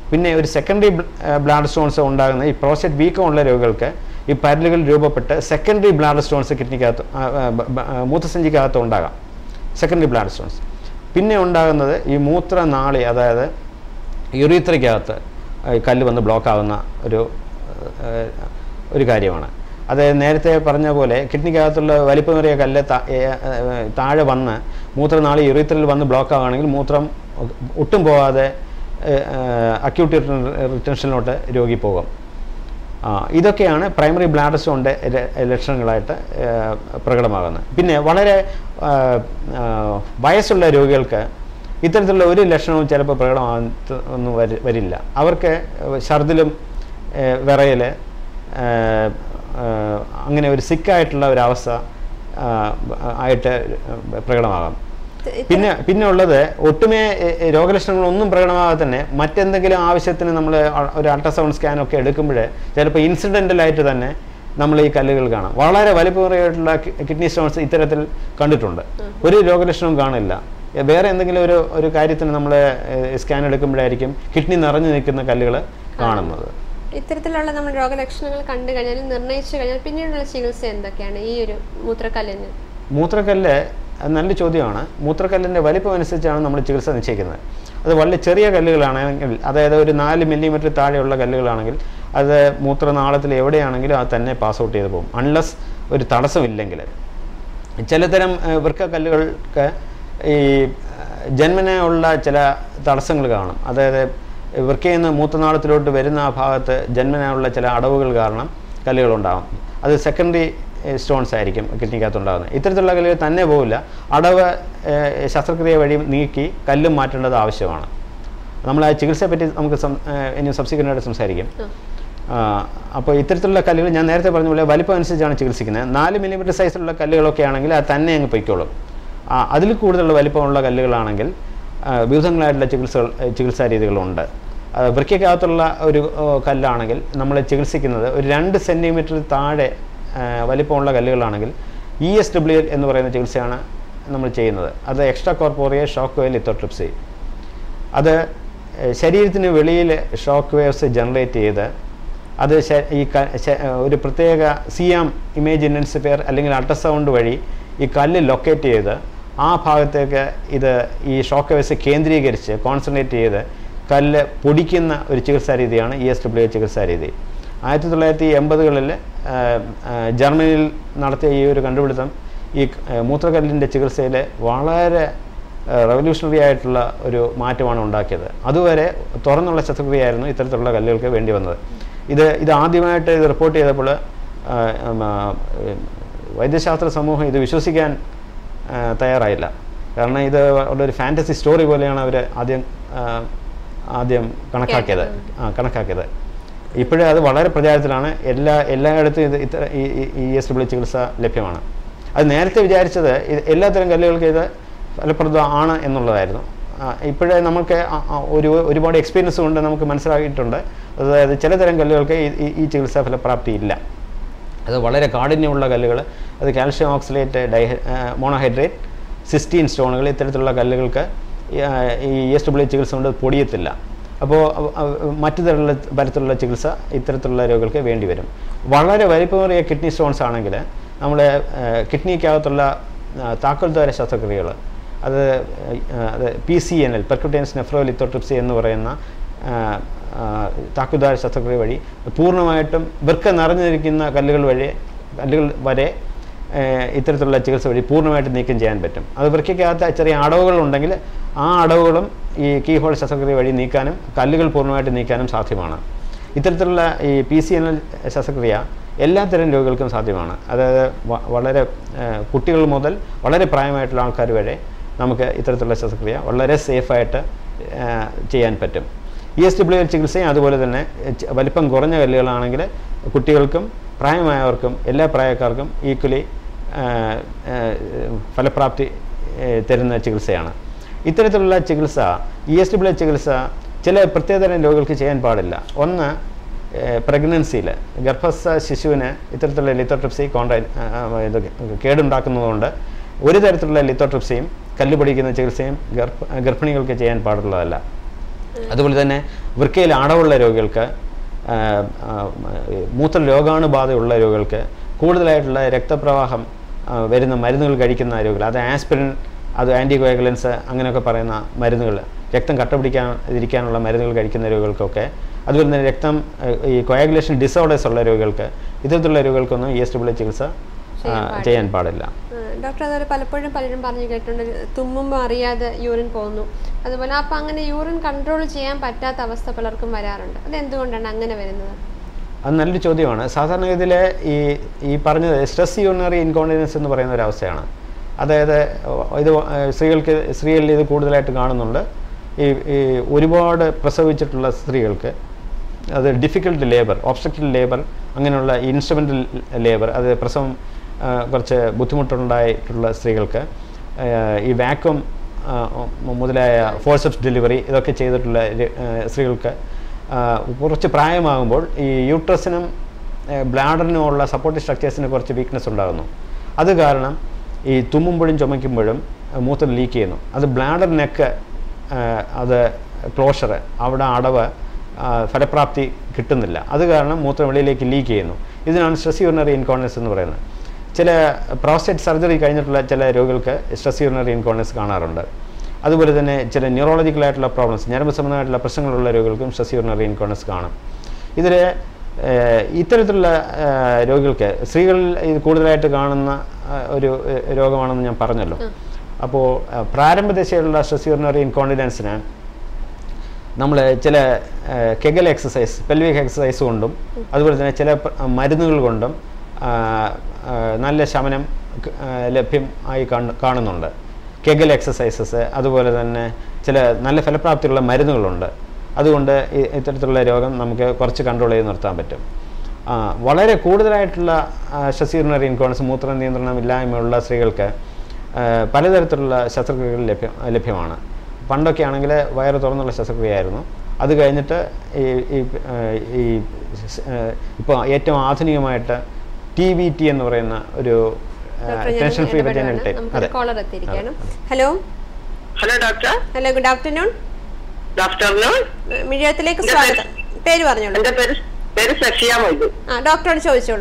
പിന്നെ ഒരു സെക്കൻഡറി ബ്ലാഡ് സ്റ്റോൺസ് ഉണ്ടാകുന്ന ഈ പ്രോസ്റ്റേറ്റ് വീക്കമുള്ള രോഗികൾക്ക് ഈ പരലുകൾ രൂപപ്പെട്ട് സെക്കൻഡറി ബ്ലാഡ് സ്റ്റോൺസ് കിഡ്നിക്കകത്ത് ആ, ആ, ബ- ബ- ആ, മൂത്രസഞ്ചിക്കകത്ത് ഉണ്ടാകാം സെക്കൻഡറി ബ്ലാഡ് സ്റ്റോൺസ് പിന്നെ ഉണ്ടാകുന്നത് ഈ മൂത്രനാളി അതായത് യുറീത്രയ്ക്കകത്ത് ഈ കല്ല് വന്ന് ബ്ലോക്ക് ആകുന്ന ഒരു ഏഹ്, ഒരു കാര്യമാണ് അത് നേരത്തെ പറഞ്ഞ പോലെ കിഡ്നിക്കകത്തുള്ള വലിപ്പമേറിയ കല്ല് താ- ഏ- ഏഹ്, താഴെ വന്ന് മൂത്രനാളി യുറീത്രയിൽ വന്ന് ബ്ലോക്ക് ആവുകയാണെങ്കിൽ മൂത്രം ഒട്ടും പോകാതെ അക്യൂട്ട് റിട്ടൻഷനിലോട്ട് രോഗി പോകും ആ, ഇതൊക്കെയാണ് പ്രൈമറി ബ്ലാഡർ സ്റ്റോണിൻ്റെ ലക്ഷണങ്ങളായിട്ട് ഏഹ്, പ്രകടമാകുന്നത് പിന്നെ വളരെ ആ, ആ, വയസ്സുള്ള രോഗികൾക്ക് ഇത്തരത്തിലുള്ള ഒരു ലക്ഷണവും ചിലപ്പോൾ പ്രകടമാകുന്ന ഒന്നും വരി- വരില്ല അവർക്ക് ഛർദിലും ഏഹ്, വിറയൽ ഏഹ്, ഏഹ്, അങ്ങനെ ഒരു സിക്കായിട്ടുള്ള ഒരവസ്ഥ ആ, ആയിട്ട് പ്രകടമാകാം പിന്നെ പിന്നെ ഉള്ളത് ഒട്ടുമേ എ, എ, രോഗലക്ഷണങ്ങളൊന്നും പ്രകടമാകാതെ തന്നെ മറ്റെന്തെങ്കിലും ആവശ്യത്തിന് നമ്മൾ ഒരു അൾട്രാസൗണ്ട് സ്കാൻ ഒക്കെ എടുക്കുമ്പോൾ ചിലപ്പോൾ ഇൻസിഡൻ്റലായിട്ട് തന്നെ നമ്മൾ ഈ കല്ലുകൾ കാണാം വളരെ വലിപ്പമേറിയായിട്ടുള്ള കിഡ്നി സ്റ്റോൺസ് ഇത്തരത്തിൽ കണ്ടിട്ടുണ്ട് ഒരു രോഗലക്ഷണവും കാണില്ല എ, വേറെ എന്തെങ്കിലും ഒരു ഒരു കാര്യത്തിന് നമ്മൾ സ്കാൻ എടുക്കുമ്പോഴായിരിക്കും കിഡ്നി നിറഞ്ഞു നിൽക്കുന്ന കല്ലുകൾ കാണുന്നത് ഇത്തരത്തിലുള്ള നമ്മൾ രോഗലക്ഷണങ്ങൾ കണ്ടു കഴിഞ്ഞാൽ നിർണ്ണയിച്ചു കഴിഞ്ഞാൽ പിന്നീടുള്ള ചികിത്സ എന്തൊക്കെയാണ് ഈ ഒരു മൂത്രക്കല്ലിന് മൂത്രക്കല്ല് അത് നല്ല ചോദ്യമാണ് മൂത്രക്കല്ലിൻ്റെ വലിപ്പം അനുസരിച്ചാണ് നമ്മൾ ചികിത്സ നിശ്ചയിക്കുന്നത് അത് വളരെ ചെറിയ കല്ലുകളാണെങ്കിൽ അതായത് ഒരു നാല് മില്ലിമീറ്റർ താഴെയുള്ള കല്ലുകളാണെങ്കിൽ അത് മൂത്രനാളത്തിൽ എവിടെയാണെങ്കിലും അത് തന്നെ പാസ് ഔട്ട് ചെയ്ത് പോകും അൺലസ് ഒരു തടസ്സമില്ലെങ്കിൽ ചിലതരം ഏഹ്, വൃക്കക്കല്ലുകൾക്ക് ഈ ഏഹ്, ജന്മന ഉള്ള ചില തടസ്സങ്ങൾ കാണും അതായത് വൃക്കയിൽ നിന്ന് മൂത്രനാളത്തിലോട്ട് വരുന്ന ആ ഭാഗത്ത് ജന്മന ഉള്ള ചില അടവുകൾ കാരണം കല്ലുകളുണ്ടാകും അത് സെക്കൻഡറി സ്റ്റോൺസ് ആയിരിക്കും കിഡ്നിക്കകത്ത് ഉണ്ടാകുന്നത് ഇത്തരത്തിലുള്ള കല്ലുകൾ തന്നെ പോവില്ല അടവ് ഏഹ്, ശസ്ത്രക്രിയ വഴി നീക്കി കല്ലും മാറ്റേണ്ടത് ആവശ്യമാണ് നമ്മൾ ആ ചികിത്സയെ പറ്റി നമുക്ക് സം- ഏഹ്, ഇനി സബ്സിക്വൻ്റ് ആയിട്ട് സംസാരിക്കും ആ. അപ്പോൾ ഇത്തരത്തിലുള്ള കല്ലുകൾ ഞാൻ നേരത്തെ പറഞ്ഞ പോലെ വലിപ്പം അനുസരിച്ചാണ് ചികിത്സിക്കുന്നത് നാല് മില്ലിമീറ്റർ സൈസിലുള്ള കല്ലുകളൊക്കെ ആണെങ്കിൽ അത് തന്നെ അങ്ങ് പൊയ്ക്കോളും ആ, അതിൽ കൂടുതലുള്ള വലിപ്പമുള്ള കല്ലുകളാണെങ്കിൽ ആ, വിവിധങ്ങളായിട്ടുള്ള ചികിത്സകൾ ഏഹ്, ചികിത്സാ രീതികളുണ്ട് ആ, വൃക്കയ്ക്കകത്തുള്ള ഒരു ഓ, കല്ലാണെങ്കിൽ നമ്മൾ ചികിത്സിക്കുന്നത് ഒരു രണ്ട് സെൻറ്റിമീറ്റർ താഴെ ആ, വലിപ്പമുള്ള കല്ലുകളാണെങ്കിൽ ഇ എസ് ഡബ്ല്യു എൽ എന്ന് പറയുന്ന ചികിത്സയാണ് നമ്മൾ ചെയ്യുന്നത് അത് extracorporeal shock wave lithotripsy അത് ഏഹ്, ശരീരത്തിന് വെളിയിൽ ഷോക്ക് വേവ്സ് ജനറേറ്റ് ചെയ്ത് അത് ശ- ഈ ക- ശ- ഒരു പ്രത്യേക സിയാം ഇമേജ് ഇൻറ്റൻസിഫയർ അല്ലെങ്കിൽ അൾട്രാസൗണ്ട് വഴി ഈ കല്ല് ലൊക്കേറ്റ് ചെയ്ത് ആ ഭാഗത്തേക്ക് ഇത് ഈ ഷോക്ക് വേവ്സ് കേന്ദ്രീകരിച്ച് കോൺസെൻട്രേറ്റ് ചെയ്ത് കല്ല് പൊടിക്കുന്ന ഒരു ചികിത്സാ രീതിയാണ് ഇ എസ് ഡബ്ല്യു ചികിത്സാ രീതി ആയിരത്തി തൊള്ളായിരത്തി എൺപതുകളിൽ ജർമ്മനിയിൽ നടത്തിയ ഈ ഒരു കണ്ടുപിടുത്തം ഈ ഏഹ്, മൂത്രക്കല്ലിൻ്റെ ചികിത്സയിൽ വളരെ റവല്യൂഷണറി ആയിട്ടുള്ള ഒരു മാറ്റമാണ് ഉണ്ടാക്കിയത് അതുവരെ തുറന്നുള്ള ശസ്ത്രക്രിയയായിരുന്നു ഇത്തരത്തിലുള്ള കല്ലുകൾക്ക് വേണ്ടി വന്നത് ഇത് ഇത് ആദ്യമായിട്ട് ഇത് റിപ്പോർട്ട് ചെയ്തപ്പോൾ ആ, ഉം, ആ, ഉം, വൈദ്യശാസ്ത്ര സമൂഹം ഇത് വിശ്വസിക്കാൻ ആ, തയ്യാറായില്ല കാരണം ഇത് വളരെ ഒരു ഫാൻറ്റസി സ്റ്റോറി പോലെയാണ് അവർ ആദ്യം ആ, ആദ്യം കണക്കാക്കിയത് ആ കണക്കാക്കിയത് ഇപ്പോഴേ അത് വളരെ പ്രചാരത്തിലാണ് എല്ലാ എല്ലായിടത്തും ഇത് ഇത്ര ഈ ഇ എസ് ഡബ്ല്യു ചികിത്സ ലഭ്യമാണ് അത് നേരത്തെ വിചാരിച്ചത് ഇത് എല്ലാത്തരം കല്ലുകൾക്ക് ഇത് ഫലപ്രദം ആണ് എന്നുള്ളതായിരുന്നു ഇപ്പോഴേ നമുക്ക് ആ- ആ ഒരു ഒരുപാട് എക്സ്പീരിയൻസ് കൊണ്ട് നമുക്ക് മനസ്സിലാക്കിയിട്ടുണ്ട് അതായത് ചിലതരം കല്ലുകൾക്ക് ഈ- ഈ- ഈ ചികിത്സ ഫലപ്രാപ്തി ഇല്ല അത് വളരെ കാഠിന്യമുള്ള കല്ലുകൾ അത് കാൽഷ്യം ഓക്സലേറ്റ് ഡൈ മോണോഹൈഡ്രേറ്റ് സിസ്റ്റീൻ സ്റ്റോണുകൾ ഇത്തരത്തിലുള്ള കല്ലുകൾക്ക് ഈ, ആ, ഈ എസ് ഡബ്ല്യു ചികിത്സ കൊണ്ട് പൊടിയത്തില്ല അപ്പോൾ മറ്റു തരത്തിലുള്ള തരത്തിലുള്ള ചികിത്സ ഇത്തരത്തിലുള്ള രോഗികൾക്ക് വേണ്ടി വരും വളരെ വലിപ്പമേറിയ കിഡ്നി സ്റ്റോൺസ് ആണെങ്കിൽ നമ്മൾ കിഡ്നിക്കകത്തുള്ള താക്കോൽദ്വാര ശസ്ത്രക്രിയകൾ അത് ആ, അത് P C N L percutaneous nephrolithotripsy എന്ന് പറയുന്ന ആ, ആ, താക്കോൽദ്വാര ശസ്ത്രക്രിയ വഴി പൂർണ്ണമായിട്ടും വൃക്ക നിറഞ്ഞിരിക്കുന്ന കല്ലുകൾ വഴി കല്ലുകൾ വരെ ഏഹ്, ഇത്തരത്തിലുള്ള ചികിത്സ വഴി പൂർണ്ണമായിട്ട് നീക്കം ചെയ്യാൻ പറ്റും അത് വൃക്കയ്ക്കകത്ത് ചെറിയ അടവുകൾ ഉണ്ടെങ്കിൽ ആ അടവുകളും ഈ കീഹോൾ ശസ്ത്രക്രിയ വഴി നീക്കാനും കല്ലുകൾ പൂർണ്ണമായിട്ട് നീക്കാനും സാധ്യമാണ് ഇത്തരത്തിലുള്ള ഈ പി സി എൻ എൽ ശസ്ത്രക്രിയ എല്ലാത്തരം രോഗികൾക്കും സാധ്യമാണ് അതായത് വ- വളരെ ഏഹ്, കുട്ടികൾ മുതൽ വളരെ പ്രായമായിട്ടുള്ള ആൾക്കാർ വരെ നമുക്ക് ഇത്തരത്തിലുള്ള ശസ്ത്രക്രിയ വളരെ സേഫായിട്ട് ഏഹ്, ചെയ്യാൻ പറ്റും ഇ എസ് ഡബ്ല്യു എൽ ചികിത്സയും അതുപോലെ തന്നെ ഏഹ്, ച- വലിപ്പം കുറഞ്ഞ കല്ലുകളാണെങ്കിൽ കുട്ടികൾക്കും പ്രായമായവർക്കും എല്ലാ പ്രായക്കാർക്കും ഈക്വലി ഫലപ്രാപ്തി ഏഹ്, തരുന്ന ചികിത്സയാണ് ഇത്തരത്തിലുള്ള ചികിത്സ ഇ എസ് ഡബ്ല്യു ചികിത്സ ചില പ്രത്യേകതരം രോഗികൾക്ക് ചെയ്യാൻ പാടില്ല ഒന്ന് പ്രഗ്നൻസിയിൽ ഗർഭസ്ഥ ശിശുവിന് ഇത്തരത്തിലുള്ള ലിത്തോട്രിപ്സി കോൺട്രാ ഇത് കേടുണ്ടാക്കുന്നതുകൊണ്ട് ഒരു തരത്തിലുള്ള ലിത്തോട്രിപ്സിയും കല്ല് പൊടിക്കുന്ന ചികിത്സയും ഗർഭ ഗർഭിണികൾക്ക് ചെയ്യാൻ പാടുള്ളതല്ല അതുപോലെ തന്നെ വൃക്കയിൽ അടവുള്ള രോഗികൾക്ക് ആ, ആ, മൂത്ര രോഗാണുബാധയുള്ള രോഗികൾക്ക് കൂടുതലായിട്ടുള്ള രക്തപ്രവാഹം ആ, വരുന്ന മരുന്നുകൾ കഴിക്കുന്ന രോഗികൾ അത് ആസ്പിരിൻ അത് ആൻറ്റികോയഗലൻസ് അങ്ങനെയൊക്കെ പറയുന്ന മരുന്നുകൾ രക്തം കട്ട പിടിക്കാൻ ഇരിക്കാനുള്ള മരുന്നുകൾ കഴിക്കുന്ന രോഗികൾക്കൊക്കെ അതുപോലെ തന്നെ രക്തം ആ, ഈ കൊയാഗുലേഷൻ ഡിസോർഡേഴ്സ് ഉള്ള രോഗികൾക്ക് ഇത്തരത്തിലുള്ള രോഗികൾക്കൊന്നും ഇ എസ് ഡബ്ല്യു ചികിത്സ ആ, ചെയ്യാൻ പാടില്ല ഡോക്ടർ അതുപോലെ പലപ്പോഴും പലരും പറഞ്ഞു കേട്ടിട്ടുണ്ട് തുമ്മുമ്പോൾ അറിയാതെ യൂറിൻ പോകുന്നു അതുപോലെ അപ്പം അങ്ങനെ യൂറിൻ കൺട്രോൾ ചെയ്യാൻ പറ്റാത്ത അവസ്ഥ പലർക്കും വരാറുണ്ട് അത് എന്തുകൊണ്ടാണ് അങ്ങനെ വരുന്നത് അത് നല്ലൊരു ചോദ്യമാണ് സാധാരണഗതിയിൽ ഈ ഈ പറഞ്ഞത് സ്ട്രെസ് യൂറിനറി ഇൻകോണ്ടിനൻസ് എന്ന് പറയുന്ന ഒരു അവസ്ഥയാണ് അതായത് ഇത് സ്ത്രീകൾക്ക് സ്ത്രീകളിൽ ഇത് കൂടുതലായിട്ട് കാണുന്നുണ്ട് ഈ ഈ ഒരുപാട് പ്രസവിച്ചിട്ടുള്ള സ്ത്രീകൾക്ക് അത് ഡിഫിക്കൽട്ട് ലേബർ ഓബ്സ്റ്റക്റ്റീവ് ലേബർ അങ്ങനെയുള്ള ഇൻസ്ട്രുമെൻ്റൽ ലേബർ അത് പ്രസവം ആ, കുറച്ച് ബുദ്ധിമുട്ടുണ്ടായിട്ടുള്ള സ്ത്രീകൾക്ക് ആ, ഈ വാക്വം മുതലായ ഫോഴ്സപ്സ് ഡെലിവറി ഇതൊക്കെ ചെയ്തിട്ടുള്ള ര- ആ, സ്ത്രീകൾക്ക് ആ, കുറച്ച് പ്രായമാകുമ്പോൾ ഈ യൂട്രസിനും ബ്ലാഡറിനും ഉള്ള സപ്പോർട്ടീവ് സ്ട്രക്ചേഴ്സിന് കുറച്ച് വീക്ക്നെസ് ഉണ്ടാകുന്നു അത് കാരണം ഈ തുമ്മുമ്പോഴും ചുമയ്ക്കുമ്പോഴും ആ, മൂത്രം ലീക്ക് ചെയ്യുന്നു അത് ബ്ലാഡറിനൊക്കെ അത് ക്ലോഷർ അവിടെ അടവ് ആ, ഫലപ്രാപ്തി കിട്ടുന്നില്ല അത് കാരണം മൂത്രം വെളിയിലേക്ക് ലീക്ക് ചെയ്യുന്നു ഇതിനാണ് സ്ട്രെസ് യൂറിനറി ഇൻകോൺനസ് എന്ന് പറയുന്നത് ചില പ്രോസ്റ്റേറ്റ് സർജറി കഴിഞ്ഞിട്ടുള്ള ചില രോഗികൾക്ക് സ്ട്രെസ് യൂറിനറി ഇൻകോൺനസ് കാണാറുണ്ട് അതുപോലെ തന്നെ ചില ന്യൂറോളജിക്കലായിട്ടുള്ള പ്രോബ്ലംസ് ഞരമ്പ് സംബന്ധമായിട്ടുള്ള പ്രശ്നങ്ങളുള്ള രോഗികൾക്കും സ്ട്രെസ് യൂറിനറി ഇൻകോൺനസ് കാണും ഇതിൽ ഇത്തരത്തിലുള്ള ആ, രോഗികൾക്ക് സ്ത്രീകളിൽ ഇത് കൂടുതലായിട്ട് കാണുന്ന ആ, ഒരു ഏ, രോഗമാണെന്ന് ഞാൻ പറഞ്ഞല്ലോ അപ്പോൾ ആ, പ്രാരംഭ ദശയിലുള്ള സ്ട്രെസ് യൂറിനറി ഇൻകോണ്ടിനൻസിന് നമ്മൾ ചില കെഗൽ എക്സസൈസ് പെൽവിക് എക്സസൈസ് കൊണ്ടും അതുപോലെ തന്നെ ചില പ- മരുന്നുകൾ കൊണ്ടും ആ, ആ, നല്ല ശമനം ക- ആ, ലഭ്യം ആയി കാണു- കാണുന്നുണ്ട് കെഗൽ എക്സസൈസസ് അതുപോലെ തന്നെ ചില നല്ല ഫലപ്രാപ്തിയുള്ള മരുന്നുകളുണ്ട് അതുകൊണ്ട് ഈ- ഇത്തരത്തിലുള്ള രോഗം നമുക്ക് കുറച്ച് കൺട്രോൾ ചെയ്ത് നിർത്താൻ പറ്റും ആ, വളരെ കൂടുതലായിട്ടുള്ള ശസ്യൂറിനറി ഇൻകോൺസ് മൂത്ര നിയന്ത്രണം ഇല്ലായ്മയുള്ള സ്ത്രീകൾക്ക് ആ, പലതരത്തിലുള്ള ശസ്ത്രക്രിയകൾ ലഭ്യം ലഭ്യമാണ് പണ്ടൊക്കെ ആണെങ്കിൽ വയറ് തുറന്നുള്ള ശസ്ത്രക്രിയയായിരുന്നു അത് കഴിഞ്ഞിട്ട് ഈ ഈ ആ, ഈ ഇപ്പോൾ ഏറ്റവും ആധുനികമായിട്ട് ടി വി ടി എന്ന് പറയുന്ന ഒരു ഡോക്ടർ ഞാൻ ടെൻഷൻ ഫ്രീ ഇടപെടുകയാണ്. വെജൈനൽ ടൈപ്പ് നമുക്കൊരു അതെ കോളർ എത്തിയിരിക്കുകയാണ് hello hello doctor hello good afternoon good afternoon മിഴിയത്തിലേക്ക് സ്വാഗതം പേര് പറഞ്ഞോളൂ എന്റെ പേര് പേര് സഫിയ മൊയ്തു ആ ഡോക്ടറോട് ചോദിച്ചോളൂ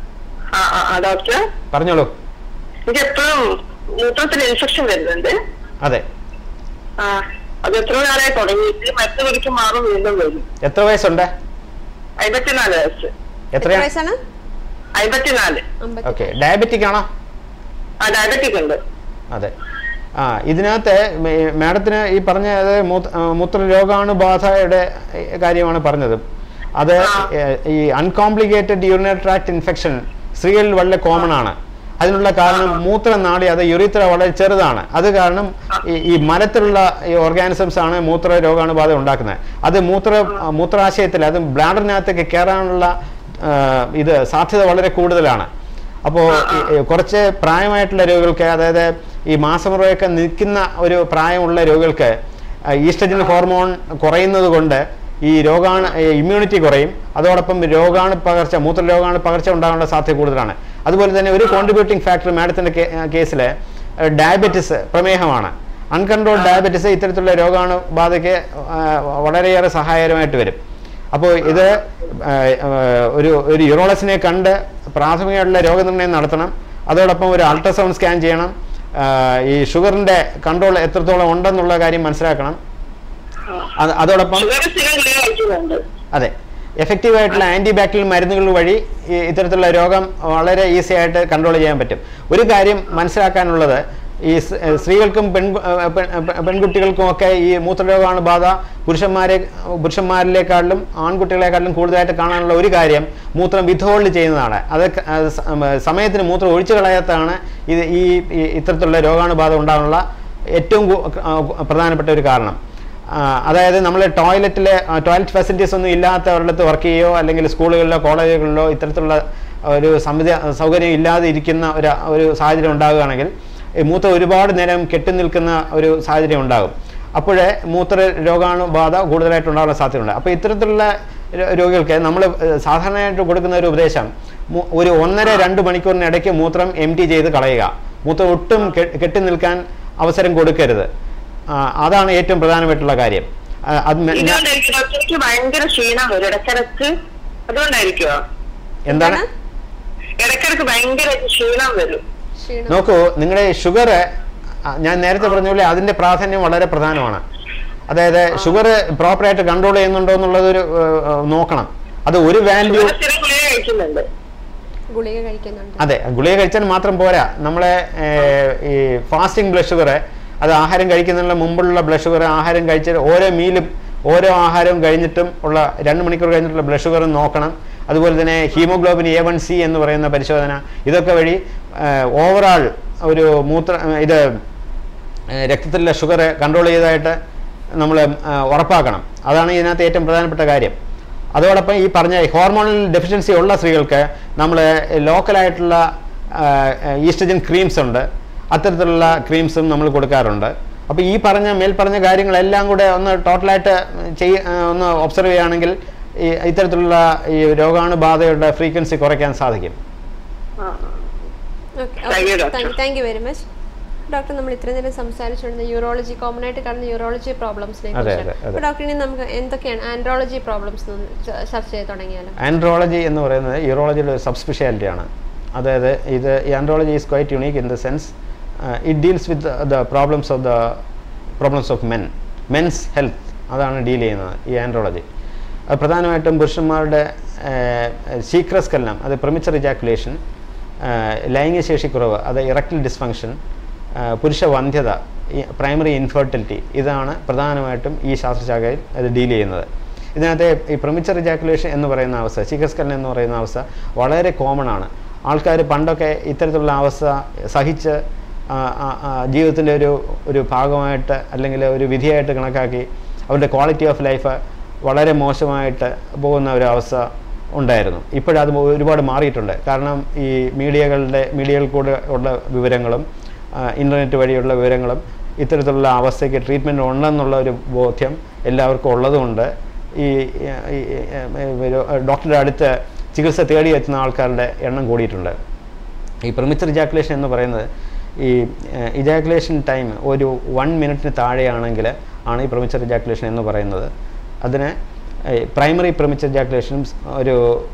ആ ആ, ആ ഡോക്ടർ പറഞ്ഞോളൂ എനിക്ക് എപ്പോഴും മൂത്രത്തിൽ ഇൻഫെക്ഷൻ വരുന്നുണ്ട് അതെ ആ അത് എത്ര നാളായി തുടങ്ങിയിട്ട് മരുന്ന് പിടിക്കും മാറും വീണ്ടും വരും എത്ര വയസ്സുണ്ട് അമ്പത്തിനാല് വയസ്സ് എത്ര എത്രയാണ് വയസ്സാണ് അമ്പത്തിനാല് അമ്പത്തി ഓക്കെ ഡയബറ്റിക് ആണോ ആ ഡയബറ്റിക് ഉണ്ട് അതെ ആ ഇതിനകത്ത് മേ- മാഡത്തിന് ഈ പറഞ്ഞ അത് മൂത്ര- ആ, മൂത്രരോഗാണുബാധയുടെ കാര്യമാണ് പറഞ്ഞത് അത് ഏ, ഈ അൺകോംപ്ലിക്കേറ്റഡ് യൂറിനറി ട്രാക്ട് ഇൻഫെക്ഷൻ സ്ത്രീകളിൽ വളരെ കോമൺ ആണ് അതിനുള്ള കാരണം മൂത്രനാളി അത് യുറിത്ര വളരെ ചെറുതാണ് അത് കാരണം ഈ ഈ മലത്തിലുള്ള ഈ ഓർഗാനിസംസ് ആണ് മൂത്ര രോഗാണുബാധ ഉണ്ടാക്കുന്നത് അത് മൂത്ര മൂത്രാശയത്തിൽ അത് ബ്ലാഡറിനകത്തേക്ക് കയറാനുള്ള ആ, ഇത് സാധ്യത വളരെ കൂടുതലാണ് അപ്പോൾ കുറച്ച് പ്രായമായിട്ടുള്ള രോഗികൾക്ക് അതായത് ഈ മാസമുറയൊക്കെ നിൽക്കുന്ന ഒരു പ്രായമുള്ള രോഗികൾക്ക് ആ, ഈസ്ട്രജൻ ഹോർമോൺ കുറയുന്നത് കൊണ്ട് ഈ രോഗാണു ഇമ്മ്യൂണിറ്റി കുറയും അതോടൊപ്പം രോഗാണു പകർച്ച മൂത്ര രോഗാണു പകർച്ച ഉണ്ടാകാനുള്ള സാധ്യത കൂടുതലാണ് അതുപോലെ തന്നെ ഒരു കോൺട്രിബ്യൂട്ടിംഗ് ഫാക്ടർ മാഡത്തിൻ്റെ കേസിൽ ഡയബറ്റിസ് പ്രമേഹമാണ് അൺകൺട്രോൾ ഡയബറ്റിസ് ഇത്തരത്തിലുള്ള രോഗാണുബാധയ്ക്ക് ആ, വളരെയേറെ സഹായകരമായിട്ട് വരും അപ്പോൾ ഇത് ആ, ആ, ഒരു ഒരു യൂറോളജിനെ കണ്ട് പ്രാഥമികമായിട്ടുള്ള രോഗനിർണയം നടത്തണം അതോടൊപ്പം ഒരു അൾട്രാസൗണ്ട് സ്കാൻ ചെയ്യണം ആ, ഈ ഷുഗറിൻ്റെ കൺട്രോൾ എത്രത്തോളം ഉണ്ടെന്നുള്ള കാര്യം മനസ്സിലാക്കണം അത് അതോടൊപ്പം ഷുഗർ സ്ഥിരം ഗുളിക കഴിക്കുന്നുണ്ട് അതെ എഫക്റ്റീവ് ആയിട്ടുള്ള ആന്റി ബാക്ടീരിയൽ മരുന്നുകൾ വഴി ഈ ഇത്തരത്തിലുള്ള രോഗം വളരെ ഈസി ആയിട്ട് കൺട്രോൾ ചെയ്യാൻ പറ്റും ഒരു കാര്യം മനസ്സിലാക്കാനുള്ളത് ഈ സ്- ഏഹ് സ്ത്രീകൾക്കും പെൺ പെൺ- പെൺകുട്ടികൾക്കും ഒക്കെ ഈ മൂത്രരോഗാണുബാധ പുരുഷന്മാരെ പുരുഷന്മാരിലേക്കാളിലും ആൺകുട്ടികളെക്കാളിലും കൂടുതലായിട്ട് കാണാനുള്ള ഒരു കാര്യം മൂത്രം വിത്ത്ഹോൾഡ് ചെയ്യുന്നതാണ് അത് ക- അത് സ- ഉം, സമയത്തിന് മൂത്രം ഒഴിച്ചു കളയാത്തതാണ് ഇത് ഈ ഈ ഇത്തരത്തിലുള്ള രോഗാണുബാധ ഉണ്ടാകാനുള്ള ഏറ്റവും കു- ആ, പ്രധാനപ്പെട്ട ഒരു കാരണം ആ, അതായത് നമ്മൾ ടോയ്ലറ്റിൽ ടോയ്ലറ്റ് ഫെസിലിറ്റീസ് ഒന്നും ഇല്ലാത്തവരുടെ വർക്ക് ചെയ്യുകയോ അല്ലെങ്കിൽ സ്കൂളുകളിലോ കോളേജുകളിലോ ഇത്തരത്തിലുള്ള ഒരു സംവിധാ സൗകര്യം ഇല്ലാതെ ഇരിക്കുന്ന ഒരു ഒരു സാഹചര്യം ഉണ്ടാകുകയാണെങ്കിൽ ഈ മൂത്രം ഒരുപാട് നേരം കെട്ടി നിൽക്കുന്ന ഒരു സാഹചര്യം ഉണ്ടാകും അപ്പോഴേ മൂത്ര രോഗാണുബാധ കൂടുതലായിട്ട് ഉണ്ടാകാനുള്ള സാധ്യതയുണ്ട് അപ്പോൾ ഇത്തരത്തിലുള്ള രോ- രോഗികൾക്ക് നമ്മൾ സാധാരണയായിട്ട് കൊടുക്കുന്ന ഒരു ഉപദേശം മു- ഒരു ഒന്നര രണ്ട് മണിക്കൂറിന് ഇടയ്ക്ക് മൂത്രം എം ടി ചെയ്ത് കളയുക മൂത്രം ഒട്ടും കെ- കെട്ടി നിൽക്കാൻ അവസരം കൊടുക്കരുത് ആ, അതാണ് ഏറ്റവും പ്രധാനമായിട്ടുള്ള കാര്യം ആ, അത് മെ- ഞാൻ- ഇതുകൊണ്ടായിരിക്കും ഡോക്ടർ എനിക്ക് ഭയങ്കര ക്ഷീണം വരും ഇടക്കിടക്ക് അതുകൊണ്ടായിരിക്കുമോ എന്താണ് ഇടക്കിടക്ക് ഭയങ്കര ക്ഷീണം വരും ക്ഷീണം നോക്കൂ നിങ്ങളുടെ ഷുഗർ ഞാൻ നേരത്തെ പറഞ്ഞ പോലെ അതിന്റെ പ്രാധാന്യം വളരെ പ്രധാനമാണ് അതായത് ഷുഗർ പ്രോപ്പറായിട്ട് കൺട്രോൾ ചെയ്യുന്നുണ്ടോ എന്നുള്ളത് ഒരു ഏഹ്, ഏഹ്, നോക്കണം അത് ഒരു വാല്യൂ ഇവിടെ സ്ഥിരം ഗുളിക കഴിക്കുന്നുണ്ട് ഗുളിക കഴിക്കുന്നുണ്ട് അതെ ഗുളിക കഴിച്ചാൽ മാത്രം പോരാ നമ്മളെ ഏഹ്, ഈ ഫാസ്റ്റിംഗ് ബ്ലഡ് ഷുഗർ അത് ആഹാരം കഴിക്കുന്നതിന് മുമ്പുള്ള ബ്ലഡ് ഷുഗർ ആഹാരം കഴിച്ചിട്ട് ഓരോ മീലും ഓരോ ആഹാരവും കഴിഞ്ഞിട്ടും ഉള്ള രണ്ട് മണിക്കൂർ കഴിഞ്ഞിട്ടുള്ള ബ്ലഡ് ഷുഗർ നോക്കണം അതുപോലെ തന്നെ ഹീമോഗ്ലോബിൻ എ വൺ സി എന്ന് പറയുന്ന പരിശോധന ഇതൊക്കെ വഴി ഓവറാൾ ഒരു മൂത്ര ഇത് ഏഹ്, രക്തത്തിലെ ഷുഗർ കൺട്രോൾ ചെയ്തതായിട്ട് നമ്മൾ ഉറപ്പാക്കണം അതാണ് ഇതിനകത്ത് ഏറ്റവും പ്രധാനപ്പെട്ട കാര്യം അതോടൊപ്പം ഈ പറഞ്ഞ ഹോർമോണൽ ഡെഫിഷ്യൻസി ഉള്ള സ്ത്രീകൾക്ക് നമ്മൾ ലോക്കലായിട്ടുള്ള ഈസ്ട്രജൻ ക്രീംസ് ഉണ്ട് അത്തരത്തിലുള്ള ക്രീംസും നമ്മൾ കൊടുക്കാറുണ്ട് അപ്പോൾ ഈ പറഞ്ഞ മേൽ പറഞ്ഞ കാര്യങ്ങളെല്ലാം കൂടെ ഒന്ന് ടോട്ടലായിട്ട് ചെയ്യ ആ, ഒന്ന് ഒബ്സർവ് ചെയ്യുകയാണെങ്കിൽ ഈ ഇത്തരത്തിലുള്ള ഈ രോഗാണുബാധയുടെ ഫ്രീക്വൻസി കുറയ്ക്കാൻ സാധിക്കും ആ, ആ. Thank you, doctor. Thank you very much doctor നമ്മൾ ഇത്രയും നേരം സംസാരിച്ചുകൊണ്ട് യൂറോളജി കോമൺ ആയിട്ട് കാണുന്ന യൂറോളജി പ്രോബ്ലംസിനെ അതെ, കുറിച്ചാണ് അതെ, അതെ. അപ്പോൾ ഡോക്ടർ ഇനി നമുക്ക് എന്തൊക്കെയാണ് ആൻഡ്രോളജി പ്രോബ്ലംസ് ചർച്ച ചെയ്ത് തുടങ്ങിയാലും ആൻഡ്രോളജി എന്ന് പറയുന്നത് യൂറോളജിയുടെ ഒരു സബ് സ്പെഷ്യാലിറ്റിയാണ് അതായത് ഇത് andrology is quite unique in the sense it deals with the problems of the problems of men men's health അതാണ് ഡീൽ ചെയ്യുന്നത് ഈ ആൻഡ്രോളജി അത് പ്രധാനമായിട്ടും പുരുഷന്മാരുടെ സീക്രസ്കലനം അത് പ്രമിച്ചർ ഇജാക്കുലേഷൻ ലൈംഗിക ശേഷിക്കുറവ് അത് ഇറക്ടൽ ഡിസ്ഫങ്ഷൻ പുരുഷ വന്ധ്യത പ്രൈമറി ഇൻഫെർട്ടിലിറ്റി ഇതാണ് പ്രധാനമായിട്ടും ഈ ശാസ്ത്രശാഖയിൽ അത് ഡീൽ ചെയ്യുന്നത് ഇതിനകത്ത് ഈ പ്രമിച്ചർ ഇജാക്കുലേഷൻ എന്ന് പറയുന്ന അവസ്ഥ ശീഘസ്കലനം എന്ന് പറയുന്ന അവസ്ഥ വളരെ കോമൺ ആണ് ആൾക്കാർ പണ്ടൊക്കെ ഇത്തരത്തിലുള്ള അവസ്ഥ സഹിച്ച് ജീവിതത്തിൻ്റെ ഒരു ഒരു ഭാഗമായിട്ട് അല്ലെങ്കിൽ ഒരു വിധിയായിട്ട് കണക്കാക്കി അവരുടെ ക്വാളിറ്റി ഓഫ് ലൈഫ് വളരെ മോശമായിട്ട് പോകുന്ന ഒരു അവസ്ഥ ഉണ്ടായിരുന്നു ഇപ്പോഴത് ഒരുപാട് മാറിയിട്ടുണ്ട് കാരണം ഈ മീഡിയകളുടെ മീഡിയയിൽ കൂടെ ഉള്ള വിവരങ്ങളും ഇൻ്റർനെറ്റ് വഴിയുള്ള വിവരങ്ങളും ഇത്തരത്തിലുള്ള അവസ്ഥയ്ക്ക് ട്രീറ്റ്മെൻറ്റ് ഉണ്ടെന്നുള്ള ഒരു ബോധ്യം എല്ലാവർക്കും ഉള്ളതുകൊണ്ട് ഈ ഈ, ഈ, ഡോക്ടറുടെ അടുത്ത് ചികിത്സ തേടി എത്തുന്ന ആൾക്കാരുടെ എണ്ണം കൂടിയിട്ടുണ്ട് ഈ പ്രിമിച്ചർ ഇജാക്കുലേഷൻ എന്ന് പറയുന്നത് ഈ ഇജാക്കുലേഷൻ ടൈം ഒരു വൺ മിനിറ്റിന് താഴെയാണെങ്കിൽ ആണ് ഈ പ്രിമിച്ചർ ഇജാക്കുലേഷൻ എന്ന് പറയുന്നത് അതിന് പ്രൈമറി പ്രിമിച്ചർ ഇജാക്കുലേഷനും ഒരു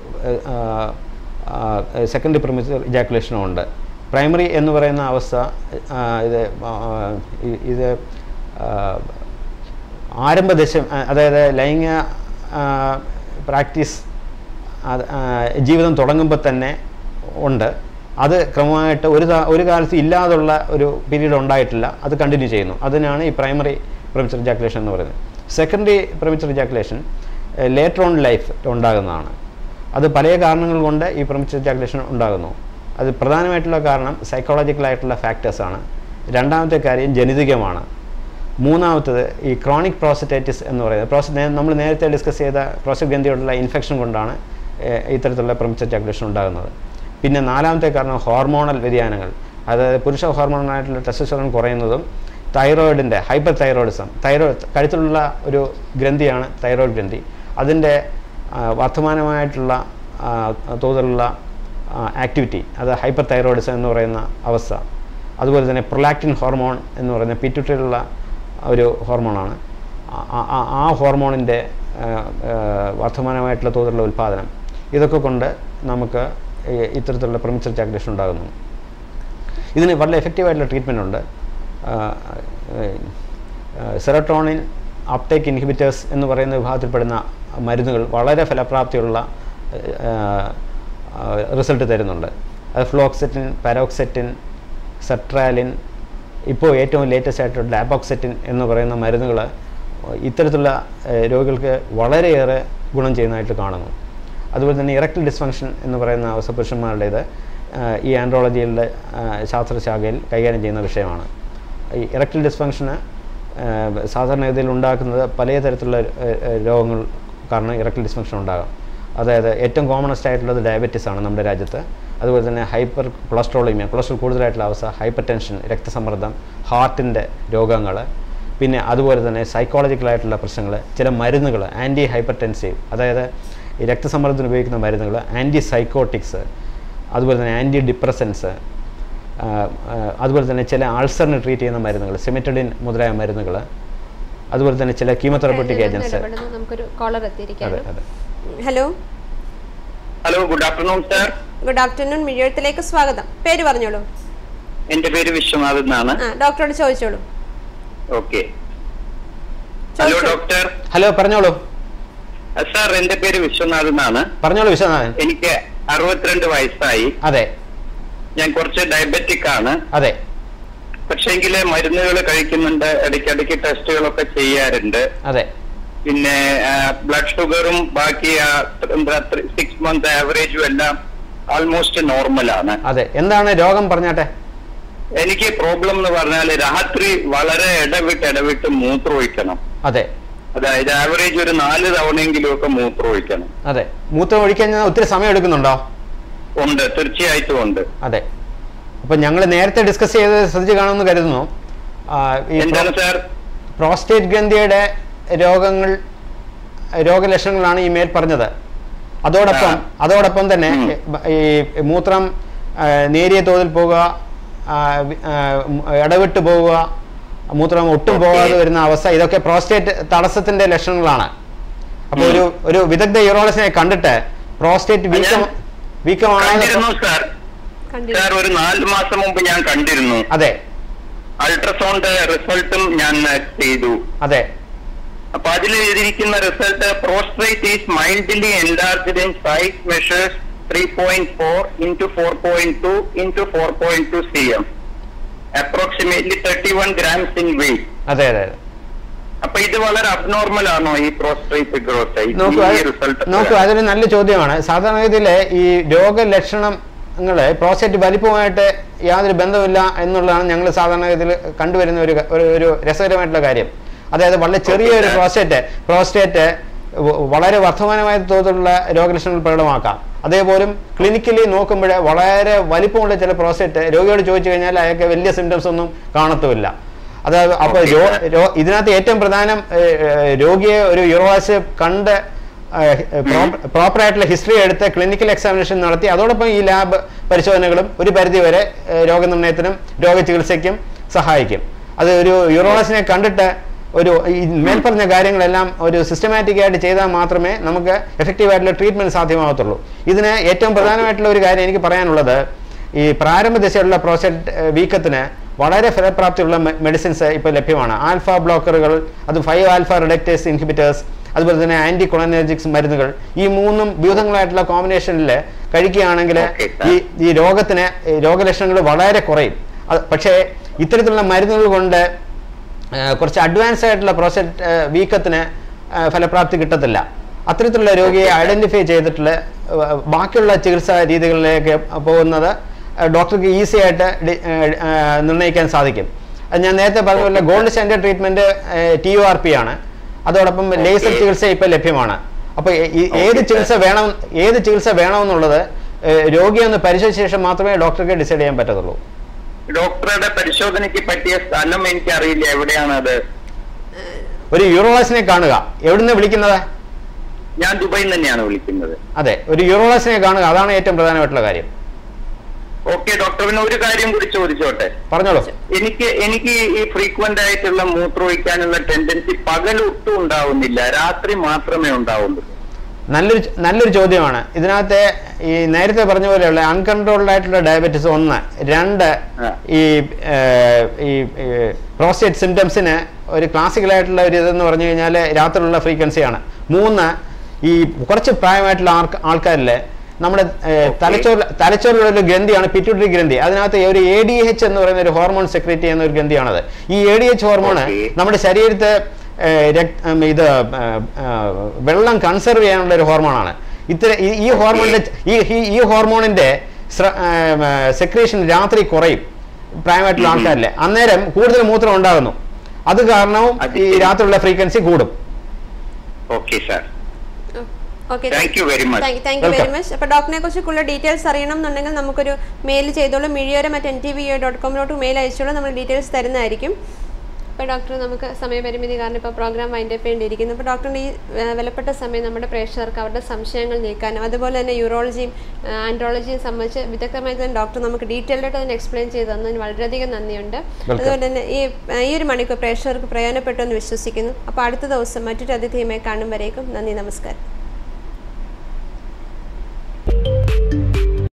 സെക്കൻഡറി പ്രിമിച്ചർ ഇജാക്കുലേഷനും ഉണ്ട് പ്രൈമറി എന്ന് പറയുന്ന അവസ്ഥ ആ, ഇത് ആ, ഇ- ഇത് ആ, ആരംഭദശ അതായത് ലൈംഗിക ആ, പ്രാക്ടീസ് അത് ആ, ജീവിതം തുടങ്ങുമ്പോൾ തന്നെ ഉണ്ട് അത് ക്രമമായിട്ട് ഒരു കാ- ഒരു കാലത്ത് ഇല്ലാതുള്ള ഒരു പീരീഡ് ഉണ്ടായിട്ടില്ല അത് കണ്ടിന്യൂ ചെയ്യുന്നു അതിനാണ് ഈ പ്രൈമറി പ്രമിച്ചർ ഇജാക്കുലേഷൻ എന്ന് പറയുന്നത് secondary premature ejaculation later on life ഉണ്ടാകുന്നതാണ് അത് പല കാരണങ്ങൾ കൊണ്ട് ഈ പ്രമിച്ചർ ഇജാക്കുലേഷൻ ഉണ്ടാകുന്നു അത് പ്രധാനമായിട്ടുള്ള കാരണം സൈക്കോളജിക്കൽ ആയിട്ടുള്ള ഫാക്ടേഴ്സാണ് രണ്ടാമത്തെ കാര്യം ജനിതകമാണ് മൂന്നാമത്തത് ഈ ക്രോണിക് പ്രോസ്റ്ററ്റൈറ്റിസ് എന്ന് പറയുന്നത് പ്രോസ്റ്റ നമ്മൾ നേരത്തെ ഡിസ്കസ് ചെയ്ത പ്രോസ്റ്ററ്റ് ഗ്രന്ഥിയോടുള്ള ഇൻഫെക്ഷൻ കൊണ്ടാണ് ഏഹ്, ഇത്തരത്തിലുള്ള പ്രമിച്ചർ ജാക്കുലേഷൻ ഉണ്ടാകുന്നത് പിന്നെ നാലാമത്തെ കാരണം ഹോർമോണൽ വ്യതിയാനങ്ങൾ അതായത് പുരുഷ ഹോർമോണായിട്ടുള്ള ടെസ്റ്റോസ്റ്ററോൺ കുറയുന്നതും തൈറോയിഡിൻ്റെ ഹൈപ്പർ തൈറോയിഡിസം തൈറോയിഡ് കഴുത്തിലുള്ള ഒരു ഗ്രന്ഥിയാണ് തൈറോയിഡ് ഗ്രന്ഥി അതിൻ്റെ ആ, വർദ്ധമാനമായിട്ടുള്ള ആ, തോതിലുള്ള ആക്ടിവിറ്റി അത് ഹൈപ്പർ തൈറോയിഡിസം എന്ന് പറയുന്ന അവസ്ഥ അതുപോലെ തന്നെ പ്രൊലാക്റ്റിൻ ഹോർമോൺ എന്ന് പറയുന്ന പിറ്റുട്ടിലുള്ള ഒരു ഹോർമോണാണ് ആ- ആ- ആ- ആ ഹോർമോണിൻ്റെ വർദ്ധമാനമായിട്ടുള്ള തോതിലുള്ള ഉൽപ്പാദനം ഇതൊക്കെ കൊണ്ട് നമുക്ക് ഈ ഇത്തരത്തിലുള്ള പ്രമിച്ചർ ജാക്കുലേഷൻ ഉണ്ടാകുന്നു ഇതിന് വളരെ എഫക്റ്റീവായിട്ടുള്ള ട്രീറ്റ്മെൻ്റ് ഉണ്ട് സെറട്ടോണിൻ അപ്ടേക്ക് ഇൻഹിബിറ്റേഴ്സ് എന്ന് പറയുന്ന വിഭാഗത്തിൽപ്പെടുന്ന മരുന്നുകൾ വളരെ ഫലപ്രാപ്തിയുള്ള റിസൾട്ട് തരുന്നുണ്ട് അത് ഫ്ലോക്സെറ്റിൻ പാരോക്സെറ്റിൻ സെട്രാലിൻ ഇപ്പോൾ ഏറ്റവും ലേറ്റസ്റ്റ് ആയിട്ടുള്ള ഡാബോക്സെറ്റിൻ എന്ന് പറയുന്ന മരുന്നുകൾ ഇത്തരത്തിലുള്ള ഏഹ്, രോഗികൾക്ക് വളരെയേറെ ഗുണം ചെയ്യുന്നതായിട്ട് കാണുന്നു അതുപോലെ തന്നെ ഇറക്ടൽ ഡിസ്ഫങ്ഷൻ എന്ന് പറയുന്ന അവസ്ഥ പുരുഷന്മാരുടേത് ആഹ്, ഈ ആൻഡ്രോളജിയുടെ ശാസ്ത്രശാഖയിൽ കൈകാര്യം ചെയ്യുന്ന വിഷയമാണ് ഈ ഇറക്ടൽ ഡിസ്ഫങ്ഷന് സാധാരണഗതിയിൽ ഉണ്ടാക്കുന്നത് പല തരത്തിലുള്ള ഏഹ്, ഏഹ്, രോഗങ്ങൾ കാരണം ഇറക്ടൽ ഡിസ്ഫങ്ഷൻ ഉണ്ടാകാം അതായത് ഏറ്റവും കോമണസ്റ്റ് ആയിട്ടുള്ളത് ഡയബറ്റീസ് ആണ് നമ്മുടെ രാജ്യത്ത് അതുപോലെ തന്നെ ഹൈപ്പർ കൊളസ്ട്രോളിമിയ കൊളസ്ട്രോൾ കൂടുതലായിട്ടുള്ള അവസ്ഥ ഹൈപ്പർ ടെൻഷൻ രക്തസമ്മർദ്ദം ഹാർട്ടിൻ്റെ രോഗങ്ങൾ പിന്നെ അതുപോലെ തന്നെ സൈക്കോളജിക്കലായിട്ടുള്ള പ്രശ്നങ്ങൾ ചില മരുന്നുകൾ ആൻറ്റി ഹൈപ്പർ ടെൻസീവ് അതായത് ഈ രക്തസമ്മർദ്ദത്തിന് ഉപയോഗിക്കുന്ന മരുന്നുകൾ ആൻറ്റി സൈക്കോട്ടിക്സ് അതുപോലെ തന്നെ ആൻറ്റി ഡിപ്രസൻസ് അതുപോലെ തന്നെ ചില ആൾസറിന് ട്രീറ്റ് ചെയ്യുന്ന മരുന്നുകൾ സിമെറ്റഡിൻ മുതലായ മരുന്നുകൾ അതുപോലെ തന്നെ ചില കീമോതെറാപ്പറ്റിക് ഞാൻ ഏജൻസ് ഇടപെടുന്നു. നമുക്കൊരു കോളർ അതെ എത്തിയിരിക്കുകയാണ് അതെ hello hello good afternoon sir good afternoon മിഴിയത്തിലേക്ക് സ്വാഗതം പേര് പറഞ്ഞോളൂ എന്റെ പേര് വിശ്വനാഥ് എന്നാണ് ആ ഡോക്ടറോട് ചോദിച്ചോളൂ ഓക്കെ ഹലോ ചോദിച്ചോളൂ ഡോക്ടർ ഹലോ പറഞ്ഞോളൂ സാർ എന്റെ പേര് വിശ്വനാഥ് എന്നാണ് പറഞ്ഞോളൂ വിശ്വനാഥൻ എനിക്ക് അറുപത്തിരണ്ട് വയസ്സായി അതെ ഞാൻ കുറച്ച് ഡയബറ്റിക് ആണ് അതെ പക്ഷേങ്കിൽ മരുന്നുകൾ കഴിക്കുന്നുണ്ട് ഇടയ്ക്കിടയ്ക്ക് ടെസ്റ്റുകളൊക്കെ ചെയ്യാറുണ്ട് അതെ പിന്നെ ബ്ലഡ് ഷുഗറും ബാക്കി സിക്സ് മന്ത് ആവറേജും എല്ലാം ആൾമോസ്റ്റ് നോർമലാണ് അതെ എന്താണ് രോഗം പറഞ്ഞാട്ടെ എനിക്ക് പ്രോബ്ലം എന്ന് പറഞ്ഞാൽ രാത്രി വളരെ ഇടവിട്ട് ഇടവിട്ട് മൂത്രമൊഴിക്കണം അതെ അതായത് ആവറേജ് ഒരു നാല് തവണയെങ്കിലും ഒക്കെ മൂത്രമൊഴിക്കണം അതെ മൂത്രം ഒഴിക്കാൻ ഒത്തിരി സമയം എടുക്കുന്നുണ്ടോ ഉണ്ട് തീർച്ചയായിട്ടും ഉണ്ട് അതെ അപ്പം ഞങ്ങൾ നേരത്തെ ഡിസ്കസ് ചെയ്ത് ശ്രദ്ധിച്ച് കാണുമെന്ന് കരുതുന്നു ആ, ഈ എന്താണ് സാർ പ്രോസ്റ്റേറ്റ് ഗ്രന്ഥിയുടെ രോഗങ്ങൾ രോഗലക്ഷണങ്ങളാണ് ഈ മേൽ പറഞ്ഞത് അതോടൊപ്പം ആ. അതോടൊപ്പം തന്നെ ഉം. ഈ മൂത്രം ആ, നേരിയ തോതിൽ പോവുക ആ, വി- ആ, ഉം, ഇടവിട്ട് പോവുക മൂത്രം ഒട്ടും Okay. പോകാതെ വരുന്ന അവസ്ഥ ഇതൊക്കെ പ്രോസ്റ്റേറ്റ് തടസ്സത്തിന്റെ ലക്ഷണങ്ങളാണ് അപ്പോൾ ഉം. ഒരു ഒരു വിദഗ്ധ യൂറോളജിനെ കണ്ടിട്ട് പ്രോസ്റ്റേറ്റ് വീക്കം ഞാൻ വീക്കമാണോ കണ്ടിരുന്നു സാർ കണ്ടിരുന്നു സാർ ഒരു നാല് മാസം മുമ്പ് ഞാൻ കണ്ടിരുന്നു അതെ അൾട്രാസൗണ്ട് റിസൾട്ടും ഞാൻ ചെയ്തു അതെ അപ്പൊ അതിൽ എഴുതിയിരിക്കുന്ന result prostrate is mildly enlarged in size measures three point four into four point two into four point two C M approximately thirty one grams in weight അതെ അതെ അതെ അപ്പൊ ഇത് വളരെ അബ്നോർമൽ ആണോ ഈ പ്രോസ്ട്രേറ്റ് ഗ്രോത്ത് നോക്കൂ ഈ അത് റിസൾട്ട് നോക്കൂ അതൊരു നല്ല ചോദ്യമാണ് സാധാരണഗതിയിൽ ഈ രോഗലക്ഷണങ്ങൾ പ്രോസ്റ്റേറ്റ് വലിപ്പവുമായിട്ട് യാതൊരു ബന്ധമില്ല എന്നുള്ളതാണ് ഞങ്ങൾ സാധാരണഗതിയിൽ കണ്ടുവരുന്ന ഒരു ക- ഒരു- ഒരു രസകരമായിട്ടുള്ള കാര്യം അതായത് വളരെ ചെറിയൊരു Okay, sir. പ്രോസ്റ്റേറ്റ് പ്രോസ്റ്റേറ്റ് വ- വളരെ വർദ്ധമാനമായ തോതിലുള്ള രോഗലക്ഷണങ്ങൾ പ്രകടമാക്കാം അതേപോലും ക്ലിനിക്കലി നോക്കുമ്പോൾ വളരെ വലിപ്പമുള്ള ചില പ്രോസ്റ്റേറ്റ് രോഗിയോട് ചോദിച്ചു കഴിഞ്ഞാൽ അയാൾക്ക് വലിയ സിംറ്റംസ് ഒന്നും കാണത്തുമില്ല അതായത് അപ്പോൾ Okay, രോ sir. രോ- ഇതിനകത്ത് ഏറ്റവും പ്രധാനം ഏഹ്, ഏഹ്, രോഗിയെ ഒരു യൂറോളജി കണ്ട് പ്രോപ്പർ ആയിട്ടുള്ള ഹിസ്റ്ററി എടുത്ത് ക്ലിനിക്കൽ എക്സാമിനേഷൻ നടത്തി അതോടൊപ്പം ഈ ലാബ് പരിശോധനകളും ഒരു പരിധിവരെ ഏഹ്, രോഗനിർണയത്തിനും രോഗചികിത്സയ്ക്കും സഹായിക്കും അത് ഒരു യൂറോളജിനെ കണ്ടിട്ട് ഒരു ഈ മേൽപ്പറഞ്ഞ കാര്യങ്ങളെല്ലാം ഒരു സിസ്റ്റമാറ്റിക് ആയിട്ട് ചെയ്താൽ മാത്രമേ നമുക്ക് എഫക്റ്റീവ് ആയിട്ടുള്ള ട്രീറ്റ്മെന്റ് സാധ്യമാകത്തുള്ളൂ ഇതിന് ഏറ്റവും പ്രധാനമായിട്ടുള്ള ഒരു കാര്യം എനിക്ക് പറയാനുള്ളത് ഈ പ്രാരംഭ ദശയിലുള്ള പ്രോസ്റ്റേറ്റ് ഏഹ്, വീക്കത്തിന് വളരെ ഫലപ്രാപ്തിയുള്ള മെഡിസിൻസ് ഇപ്പോൾ ലഭ്യമാണ് ആൽഫ ബ്ലോക്കറുകൾ അത് ഫൈവ് ആൽഫ റിഡക്റ്റേഴ്സ് ഇൻഹിബിറ്റേഴ്സ് അതുപോലെ തന്നെ ആന്റി കൊളനർജിക്സ് മരുന്നുകൾ ഈ മൂന്നും വ്യൂഹങ്ങളായിട്ടുള്ള കോമ്പിനേഷനിൽ കഴിക്കുകയാണെങ്കിൽ Okay, sir. ഈ ഈ രോഗത്തിന് ഈ രോഗലക്ഷണങ്ങൾ വളരെ കുറയും അത് പക്ഷേ ഇത്തരത്തിലുള്ള മരുന്നുകൾ കൊണ്ട് ആ, കുറച്ച് അഡ്വാൻസ് ആയിട്ടുള്ള പ്രോസ്റ്റേറ്റ് വീക്കത്തിന് ആ, ഫലപ്രാപ്തി കിട്ടത്തില്ല അത്തരത്തിലുള്ള രോഗിയെ ഐഡന്റിഫൈ ചെയ്തിട്ടുള്ള ആ, ബാക്കിയുള്ള ചികിത്സാ രീതികളിലേക്ക് പോകുന്നത് ആ, ഡോക്ടർക്ക് ഈസി ആയിട്ട് ഡി- ആ, ആ, നിർണ്ണയിക്കാൻ സാധിക്കും അത് ഞാൻ നേരത്തെ പറഞ്ഞ പോലെ gold standard treatment T O R P ആണ് അതോടൊപ്പം ലേസർ Okay. ചികിത്സ ഇപ്പോൾ ലഭ്യമാണ് അപ്പോൾ ഏത് Okay, ചികിത്സ sir. വേണം ഏത് ചികിത്സ വേണമെന്നുള്ളത് ഏഹ്, രോഗിയെ ഒന്ന് പരിശോധിച്ച ശേഷം മാത്രമേ ഡോക്ടർക്ക് ഡിസൈഡ് ചെയ്യാൻ പറ്റത്തുള്ളൂ ഡോക്ടറുടെ പരിശോധനയ്ക്ക് പറ്റിയ സ്ഥലം എനിക്ക് അറിയില്ല എവിടെയാണത് ഒരു യൂറോളജിനെ കാണുക എവിടുന്ന് വിളിക്കുന്നത് ഞാൻ ദുബായിൽ തന്നെയാണ് വിളിക്കുന്നത് അതെ ഒരു യൂറോളജിനെ കാണുക അതാണ് ഏറ്റവും പ്രധാനമായിട്ടുള്ള കാര്യം ഓക്കെ ഡോക്ടർ പിന്നെ ഒരു കാര്യം കൂടി ചോദിച്ചോട്ടെ പറഞ്ഞോളൂ എനിക്ക് എനിക്ക് ഈ ഫ്രീക്വന്റ് ആയിട്ടുള്ള മൂത്രമൊഴിക്കാനുള്ള ടെൻഡൻസി പകൽ ഒട്ടും ഉണ്ടാവുന്നില്ല രാത്രി മാത്രമേ ഉണ്ടാവുള്ളൂ നല്ലൊരു നല്ലൊരു ചോദ്യമാണ് ഇതിനകത്ത് ഈ നേരത്തെ പറഞ്ഞ പോലെയുള്ള അൺകൺട്രോൾഡ് ആയിട്ടുള്ള ഡയബറ്റിസ് ഒന്ന് രണ്ട് ആ. ഈ ഏഹ്, ഈ പ്രോസ്റ്റേറ്റ് സിംറ്റംസിന് ഒരു ക്ലാസിക്കൽ ആയിട്ടുള്ള ഒരു ഇതെന്ന് പറഞ്ഞു കഴിഞ്ഞാൽ രാത്രിയുള്ള ഫ്രീക്വൻസിയാണ് മൂന്ന് ഈ കുറച്ച് പ്രായമായിട്ടുള്ള ആൾക്ക് ആൾക്കാരിൽ നമ്മുടെ ഏഹ്, തലച്ചോറിൽ തലച്ചോറിലുള്ള ഒരു ഗ്രന്ഥിയാണ് പിറ്റ്യൂട്ടറി ഗ്രന്ഥി അതിനകത്ത് ഒരു എ ഡി എച്ച് എന്ന് പറയുന്ന ഒരു ഹോർമോൺ സെക്രേറ്റ് ചെയ്യുന്ന ഒരു ഗ്രന്ഥിയാണത് ഈ A D H hormone Okay. നമ്മുടെ ശരീരത്തെ ഏഹ്, രക്- ഉം, ഇത് ഏഹ്, ഏഹ്, വെള്ളം കൺസർവ് ചെയ്യാനുള്ള ഒരു ഹോർമോണാണ് ഇത്ര ഈ- ഈ ഹോർമോണിന്റെ ഈ ഈ- ഈ ഹോർമോണിന്റെ സെക്രീഷൻ രാത്രി കുറയും പ്രായമായിട്ടുള്ള ആൾക്കാരിൽ അന്നേരം കൂടുതൽ മൂത്രം ഉണ്ടാകുന്നു അത് കാരണവും അത് ഈ ശരി. രാത്രിയുള്ള ഫ്രീക്വൻസി കൂടും okay sir okay thank you very much thank you very Welcome. Much അപ്പോൾ ഡോക്ടറിനെ കുറിച്ച് കൂടുതൽ ഡീറ്റെയിൽസ് അറിയണം എന്നുണ്ടെങ്കിൽ നമുക്കൊരു മെയിൽ ചെയ്തോളൂ Mizhiyoram at N T V dot കോമിലോട്ട് മെയിൽ അയച്ചോളൂ നമ്മൾ ഡീറ്റെയിൽസ് തരുന്നതായിരിക്കും അപ്പോൾ ഡോക്ടർ നമുക്ക് സമയപരിമിതി കാരണം ഇപ്പോൾ പ്രോഗ്രാം വൈൻഡപ്പ് ചെയ്യേണ്ടിയിരിക്കുന്നു അപ്പോൾ ഡോക്ടറിൻ്റെ ഈ ആ, വിലപ്പെട്ട സമയം നമ്മുടെ പ്രേക്ഷകർക്ക് അവരുടെ സംശയങ്ങൾ നീക്കാനും അതുപോലെ തന്നെ യൂറോളജിയും ആൻഡ്രോളജിയും സംബന്ധിച്ച് വിദഗ്ധമായി തന്നെ ഡോക്ടർ നമുക്ക് ഡീറ്റെയിൽഡ് ആയിട്ട് അതിന് എക്സ്പ്ലെയിൻ ചെയ്ത് തന്നതിന് വളരെയധികം നന്ദിയുണ്ട് അതുപോലെ തന്നെ ഈ ആ, ഈ ഒരു മണിക്കൂർ പ്രേക്ഷകർക്ക് പ്രയോജനപ്പെട്ടു എന്ന് വിശ്വസിക്കുന്നു അപ്പോൾ അടുത്ത ദിവസം മറ്റൊരു അതിഥിയുമായി കാണും വരേക്കും നന്ദി നമസ്കാരം